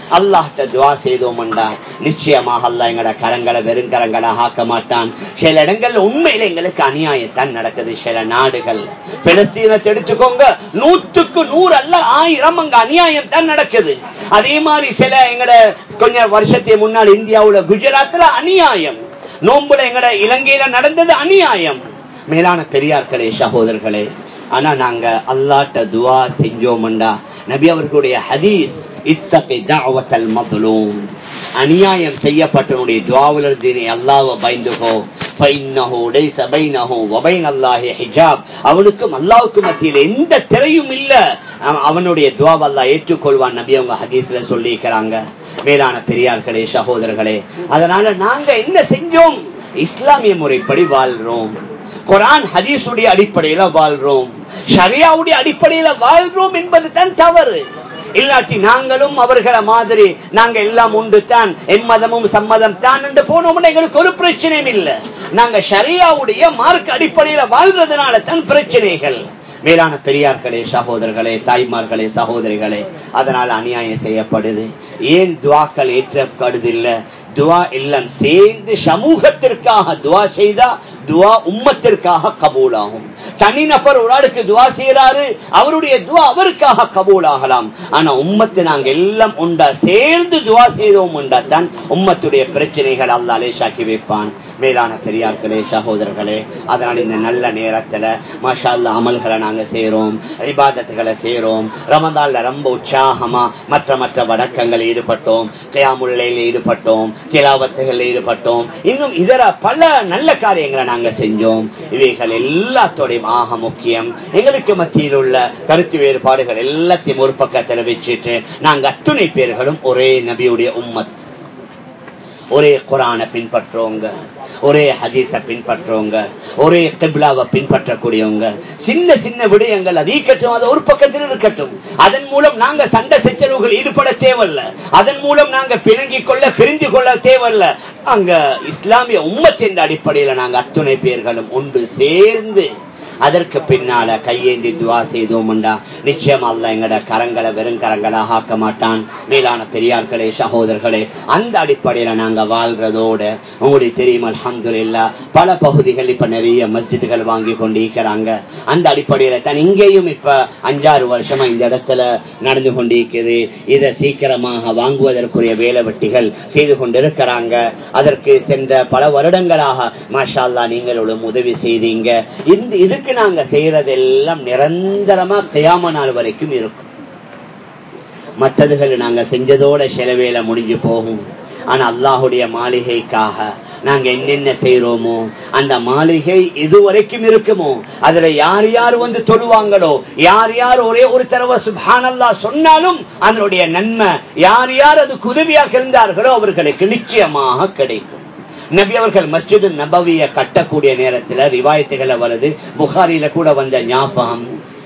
அல்லாஹ்ட்ட துவா செய்தோம்டா நிச்சயமாக அல்லாஹ் எங்கட கரங்களை வெறும் கரங்களாக ஆக்க மாட்டான் சில இடங்கள்ல உண்மையில எங்களுக்கு அநியாயத்தான் நடக்குது சில நாடுகள் பிலஸ்தீனத்தை எடுத்துக்கோங்க நூற்றுக்கு நூறு அல்ல ஆயிரம் அங்க அநியாயம் தான் நடக்குது அதே மாதிரி சில எங்கட கொஞ்சம் வருஷத்துக்கு முன்னால் இந்தியாவுல குஜராத்ல அநியாயம் நோம்புல எங்கட இலங்கையில நடந்தது அநியாயம் மேலான பெரியார்களே சகோதரர்களே ஆனா நாங்க அல்லாட்ட துவா செஞ்சோம்டா நபி அவர்களுடைய ஹதீஸ் இத்தகை தாவத்தல் மதுலூம் அநியாயம் செய்யப்பட்டவனுடைய துவாவிலிருந்து நீ அல்லாஹ்வை பயந்துகோ ஃபைன்னஹு லைஸ பைனஹு வ பைன அல்லாஹி ஹிஜாப் அவனுக்கும் அல்லாஹ்வுக்கும் மத்தியில் எந்த திரையும் இல்ல அவ- அவனுடைய துவாவை அல்லாஹ் ஏற்றுக்கொள்வான் நபி அவங்க ஹதீஸ்ல சொல்லியிருக்கிறாங்க மேலான பெரியார்களே சகோதரர்களே அதனால நாங்க என்ன செஞ்சோம் இஸ்லாமிய முறைப்படி வாழ்றோம் குரான் ஹதீஸுடைய அடிப்படையில வாழ்றோம் ஷரியாவுடைய அடிப்படையில வாழ்றோம் என்பது தான் தவறு இல்லாட்டி நாங்களும் அவர்களை மாதிரி நாங்க எல்லாம் உண்டு தான் என் மதமும் சம்மதம் தான் என்று போனோம்னா எங்களுக்கு ஒரு பிரச்சனையும் இல்லை நாங்க ஷரியாவுடைய மார்க் அடிப்படையில வாழ்றதுனால தான் பிரச்சனைகள் மேலான பெரியார்களே சகோதரர்களே தாய்மார்களே சகோதரிகளே அதனால அநியாயம் செய்யப்படுது ஏன் துவாக்கள் ஏற்றப்படுதில்லை துவா எல்லாம் சேர்ந்து சமூகத்திற்காக துவா செய்தா துவா உம்மத்திற்காக கபூலாகும் தனிநபர் ஒரு ஆளுக்கு துவா செய்யறாரு அவருடைய துவா அவருக்காக கபூலாகலாம் ஆனா உம்மத்து நாங்க எல்லாம் உண்டா சேர்ந்து துவா செய்தோம் உண்டா தான் உம்மத்துடைய பிரச்சனைகள் அல்லா லேசாக்கி வைப்பான் மேலான பெரியார்களே சகோதரர்களே அதனால இந்த நல்ல நேரத்துல மாஷா அல்லாஹ் அமல்களை நாங்க செய்யறோம் இபாதத்துகளை செய்யறோம் ரமதான்ல ரொம்ப உற்சாகமா மற்ற மற்ற வணக்கங்கள் ஈடுபட்டோம் கியாமுல்லையில ஈடுபட்டோம் திலாவத்துகள் ஈடுபட்டோம் இன்னும் இதர பல நல்ல காரியங்களை நாங்க செஞ்சோம் இவைகள் எல்லாத்தோடையும் ஆக முக்கியம் எங்களுக்கு மத்தியில் உள்ள கருத்து வேறுபாடுகள் எல்லாத்தையும் ஒரு பக்கத்தில் வச்சுட்டு நாங்க அத்துணை பேர்களும் ஒரே நபியுடைய உம்மத் ஒரே குரானை பின்பற்றுறவங்க ஒரே ஹதீஸ பின்பற்றுறவங்க ஒரே கிப்லாவை பின்பற்றக்கூடியவங்க சின்ன சின்ன விடயங்கள் அது ஈக்கட்டும் அது ஒரு பக்கத்தில் இருக்கட்டும் அதன் மூலம் நாங்க சண்டை சச்சரவுகள் ஈடுபட தேவையில்ல அதன் மூலம் நாங்க பிணங்கிக் கொள்ள பிரிந்து கொள்ள தேவையில்ல அங்க இஸ்லாமிய உம்மத்தின் அடிப்படையில நாங்க அத்துணை பேர்களும் ஒன்று சேர்ந்து அதற்கு பின்னால கையேந்தி துவா செய்தோம்டா நிச்சயம் அல்ல எங்கட கரங்களை வெறும் கரங்களாக ஆக்க மாட்டான் மேலான பெரியார்களே சகோதரர்களே அந்த அடிப்படையில நாங்க வாழ்றதோட உங்களுக்கு தெரியும் அல்ஹம்துலில்லா பல பகுதிகள் இப்ப நிறைய மஸ்ஜிதுகள் வாங்கி கொண்டு இருக்கிறாங்க அந்த அடிப்படையில தான் இங்கேயும் இப்ப அஞ்சாறு வருஷமா இந்த இடத்துல நடந்து கொண்டிருக்கிறது இதை சீக்கிரமாக வாங்குவதற்குரிய வேலை வெட்டிகள் செய்து கொண்டிருக்கிறாங்க அதற்கு சென்ற பல வருடங்களாக மாஷா அல்லாஹ் நீங்களும் உதவி செய்தீங்க இந்த இதுக்கு நாங்க செய்யறதெல்லாம் நிரந்தரமா கியாம நாள் வரைக்கும் இருக்கும் மற்றதுகள் நாங்க செஞ்சதோட செலவேல முடிஞ்சு போகும் ஆனா அல்லாஹுடைய மாளிகைக்காக நாங்க என்னென்ன செய்யறோமோ அந்த மாளிகை இதுவரைக்கும் இருக்குமோ அதுல யார் யார் வந்து தொழுவாங்களோ யார் யார் ஒரே ஒரு தடவை சுபானல்லா சொன்னாலும் அதனுடைய நன்மை யார் யார் அதுக்கு உதவியாக இருந்தார்களோ அவர்களுக்கு நிச்சயமாக கிடைக்கும் நபி அவர்கள் மஸ்ஜிது நபவிய கட்டக்கூடிய நேரத்துல ரிவாயத்துகளை வருது புகாரில கூட வந்த ஞாபகம்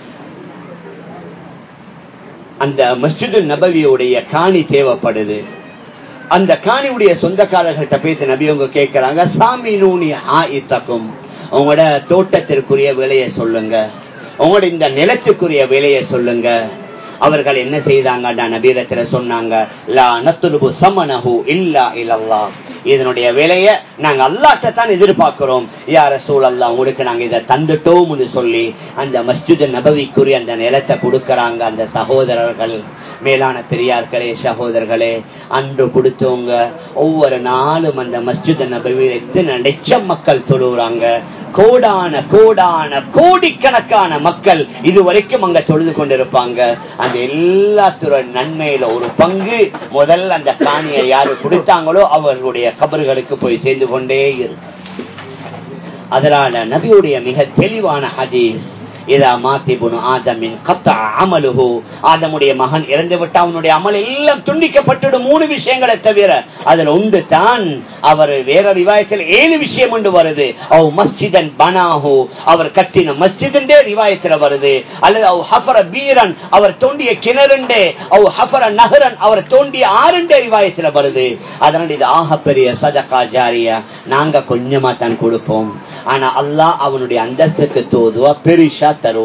அந்த மஸ்ஜிது நபவியுடைய காணி தேவைப்படுது அந்த காணியுடைய சொந்தக்காரர்கள்ட்ட பேசி நபி அவங்க கேட்கிறாங்க சாமி நூனி ஆயித்தக்கும் உங்களோட தோட்டத்திற்குரிய விலையை சொல்லுங்க உங்களோட இந்த நிலத்துக்குரிய விலையை சொல்லுங்க அவர்கள் என்ன செய்தாங்க நபீரத்துல சொன்னாங்க லா நத்துலுபு சமனஹு இல்லா இல்லல்லா இதனுடைய விலைய நாங்க அல்லாட்ட தான் எதிர்பார்க்கிறோம் யார சூழல்லா உங்களுக்கு நாங்க இதை தந்துட்டோம்னு சொல்லி அந்த மஸ்ஜித் நபவிக்குரிய அந்த நிலத்தை கொடுக்கறாங்க அந்த சகோதரர்கள் மேலான பெரியார்களே சகோதரர்களே அன்று கொடுத்தவங்க ஒவ்வொரு நாளும் அந்த மஸ்ஜித் நபவியில் எத்தனை லட்சம் மக்கள் தொழுகிறாங்க கோடான கோடான கோடிக்கணக்கான மக்கள் இதுவரைக்கும் அங்க தொழுது கொண்டிருப்பாங்க அந்த எல்லாத்துற நன்மையில ஒரு பங்கு முதல்ல அந்த காணியை யாரு கொடுத்தாங்களோ அவர்களுடைய கபர்களுக்கு போய் சேர்ந்து கொண்டே இருக்கு அதனால நபியுடைய மிக தெளிவான ஹதீஸ் இதா மாத்திபுனு ஆதமின் கத்தா அமலுஹு ஆதமுடைய மகன் இறந்து விட்டு அவனுடைய அமல் எல்லாம் துண்டிக்கப்பட்டுடும் மூணு விஷயங்களை தவிர அதுல உண்டு தான் அவர் வேற ரிவாயத்தில் ஏழு விஷயம் உண்டு வருது அவ் மஸ்ஜிதன் பனாஹு அவர் கட்டின மஸ்ஜிதண்டே ரிவாயத்தில் வருது அல்லது அவ் ஹஃபர பீரன் அவர் தோண்டிய கிணறுண்டே அவ் ஹஃபர நகரன் அவர் தோண்டிய ஆறுண்டே ரிவாயத்தில் வருது அதனால இது ஆகப்பெரிய சதகா ஜாரியா நாங்க கொஞ்சமா தான் கொடுப்போம் ஆனா அல்லாஹ் அவனுடைய அந்தஸ்துக்கு தோதுவா பெருசா தருவான்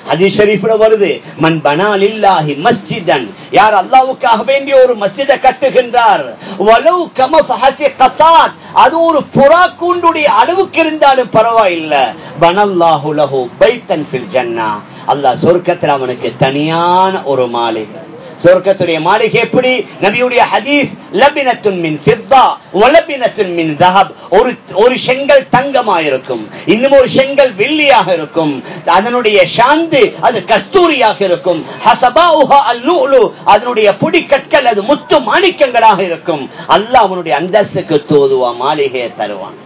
அது ஷரீஃப்ல வருது மன் பனால் இல்லாஹி மஸ்ஜிதன் யார் அல்லாவுக்காக வேண்டிய ஒரு மஸ்ஜிதை கட்டுகின்றார் வலவு கம ஃபஹசி கசாத் அது ஒரு புறா கூண்டுடைய அளவுக்கு இருந்தாலும் பரவாயில்லை பனல்லாஹு லஹு பைத்தன் ஃபில் ஜன்னா அல்லாஹ் சொர்க்கத்தில் அவனுக்கு தனியான ஒரு மாளிகை சொர்க்கத்துடைய மாளிகை எப்படி நபியுடைய ஹதீஸ் லபினத்துன் மின் சித்தா ஒலபினத்துன் மின் தஹப் ஒரு ஒரு செங்கல் தங்கமா இருக்கும் இன்னும் ஒரு செங்கல் வெள்ளியாக இருக்கும் அதனுடைய சாந்து அது கஸ்தூரியாக இருக்கும் ஹசபாஉஹா அல்லுலு அதனுடைய பொடி கற்கள் அது முத்து மாணிக்கங்களாக இருக்கும் அல்லாஹ் அவனுடைய அந்தஸ்துக்கு தோதுவா மாளிகையை தருவான்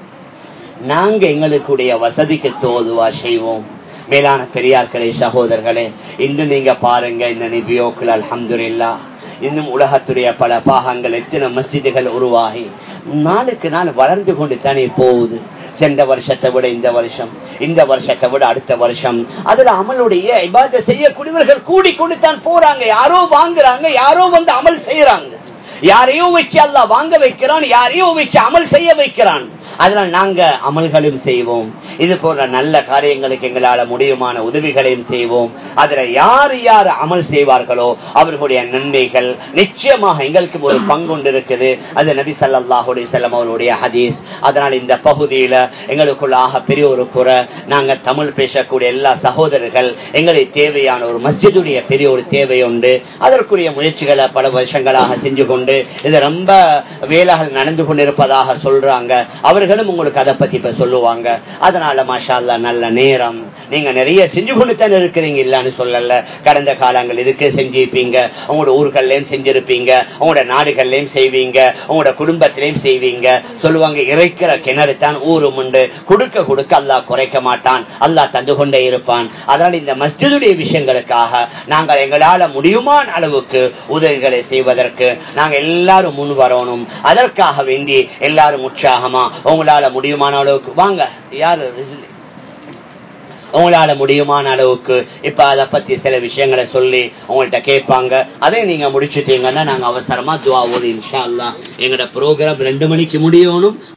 நாங்க எங்களுக்குடைய வசதிக்கு தோதுவா செய்வோம் மேலான பெரியார்களே சகோதரர்களே இன்று நீங்க பாருங்க இந்த நிபியோக்கள் அல்ஹம்துலில்லா இன்னும் உலகத்துடைய பல பாகங்கள் எத்தனை மஸ்ஜிதுகள் உருவாகி நாளுக்கு நாள் வளர்ந்து கொண்டு தானே போகுது சென்ற வருஷத்தை விட இந்த வருஷம் இந்த வருஷத்தை விட அடுத்த வருஷம் அதுல அமலுடைய இபாத செய்யக்கூடியவர்கள் கூடிக்கொண்டு தான் போறாங்க யாரோ வாங்குறாங்க யாரோ வந்து அமல் செய்யறாங்க யாரையோ வச்சு அல்ல வாங்க வைக்கிறான் யாரையோ வச்சு அமல் செய்ய வைக்கிறான் அதனால் நாங்க அமல்களும் செய்வோம் இது போன்ற நல்ல காரியங்களுக்கு எங்களால முடியுமான உதவிகளையும் செய்வோம் அதுல யார் யார் அமல் செய்வார்களோ அவர்களுடைய நன்மைகள் நிச்சயமாக எங்களுக்கு ஒரு பங்குண்டு இருக்குது அது நபி சல்லாஹுடைய செல்லம் அவருடைய ஹதீஸ் அதனால் இந்த பகுதியில எங்களுக்குள்ளாக பெரிய ஒரு குறை நாங்க தமிழ் பேசக்கூடிய எல்லா சகோதரர்கள் எங்களுக்கு தேவையான ஒரு மஸ்ஜிதுடைய பெரிய ஒரு தேவை உண்டு அதற்குரிய முயற்சிகளை பல வருஷங்களாக செஞ்சு கொண்டு இது ரொம்ப வேலைகள் நடந்து கொண்டிருப்பதாக சொல்றாங்க அவர்களும் உங்களுக்கு அதை பத்தி இப்ப சொல்லுவாங்க அதனால மாஷா அல்லா நல்ல நேரம் நீங்க நிறைய செஞ்சு கொண்டு தான் இருக்கிறீங்க இல்லன்னு சொல்லல கடந்த காலங்கள் இதுக்கு செஞ்சிருப்பீங்க உங்களோட ஊர்கள்லயும் செஞ்சிருப்பீங்க உங்களோட நாடுகள்லயும் செய்வீங்க உங்களோட குடும்பத்திலையும் செய்வீங்க சொல்லுவாங்க இறைக்கிற கிணறு தான் ஊரும் உண்டு கொடுக்க கொடுக்க அல்லாஹ் குறைக்க மாட்டான் அல்லாஹ் தந்து கொண்டே இருப்பான் அதனால் இந்த மஸ்ஜிதுடைய விஷயங்களுக்காக நாங்கள் எங்களால முடியுமான அளவுக்கு உதவிகளை செய்வதற்கு நாங்கள் எல்லாரும் முன் வரணும் அதற்காக வேண்டி எல்லாரும் உற்சாகமா உங்களால முடியுமான அளவுக்கு வாங்க யாரு உங்களால முடியுமான அளவுக்கு இப்ப அதை பத்தி சில விஷயங்களை சொல்லி உங்கள்கிட்ட கேட்பாங்க அதே நீங்க முடிச்சுட்டீங்கன்னா நாங்க அவசரமா துவா ஓதி இன்ஷா அல்லா எங்களோட ப்ரோக்ராம் ரெண்டு மணிக்கு முடியணும்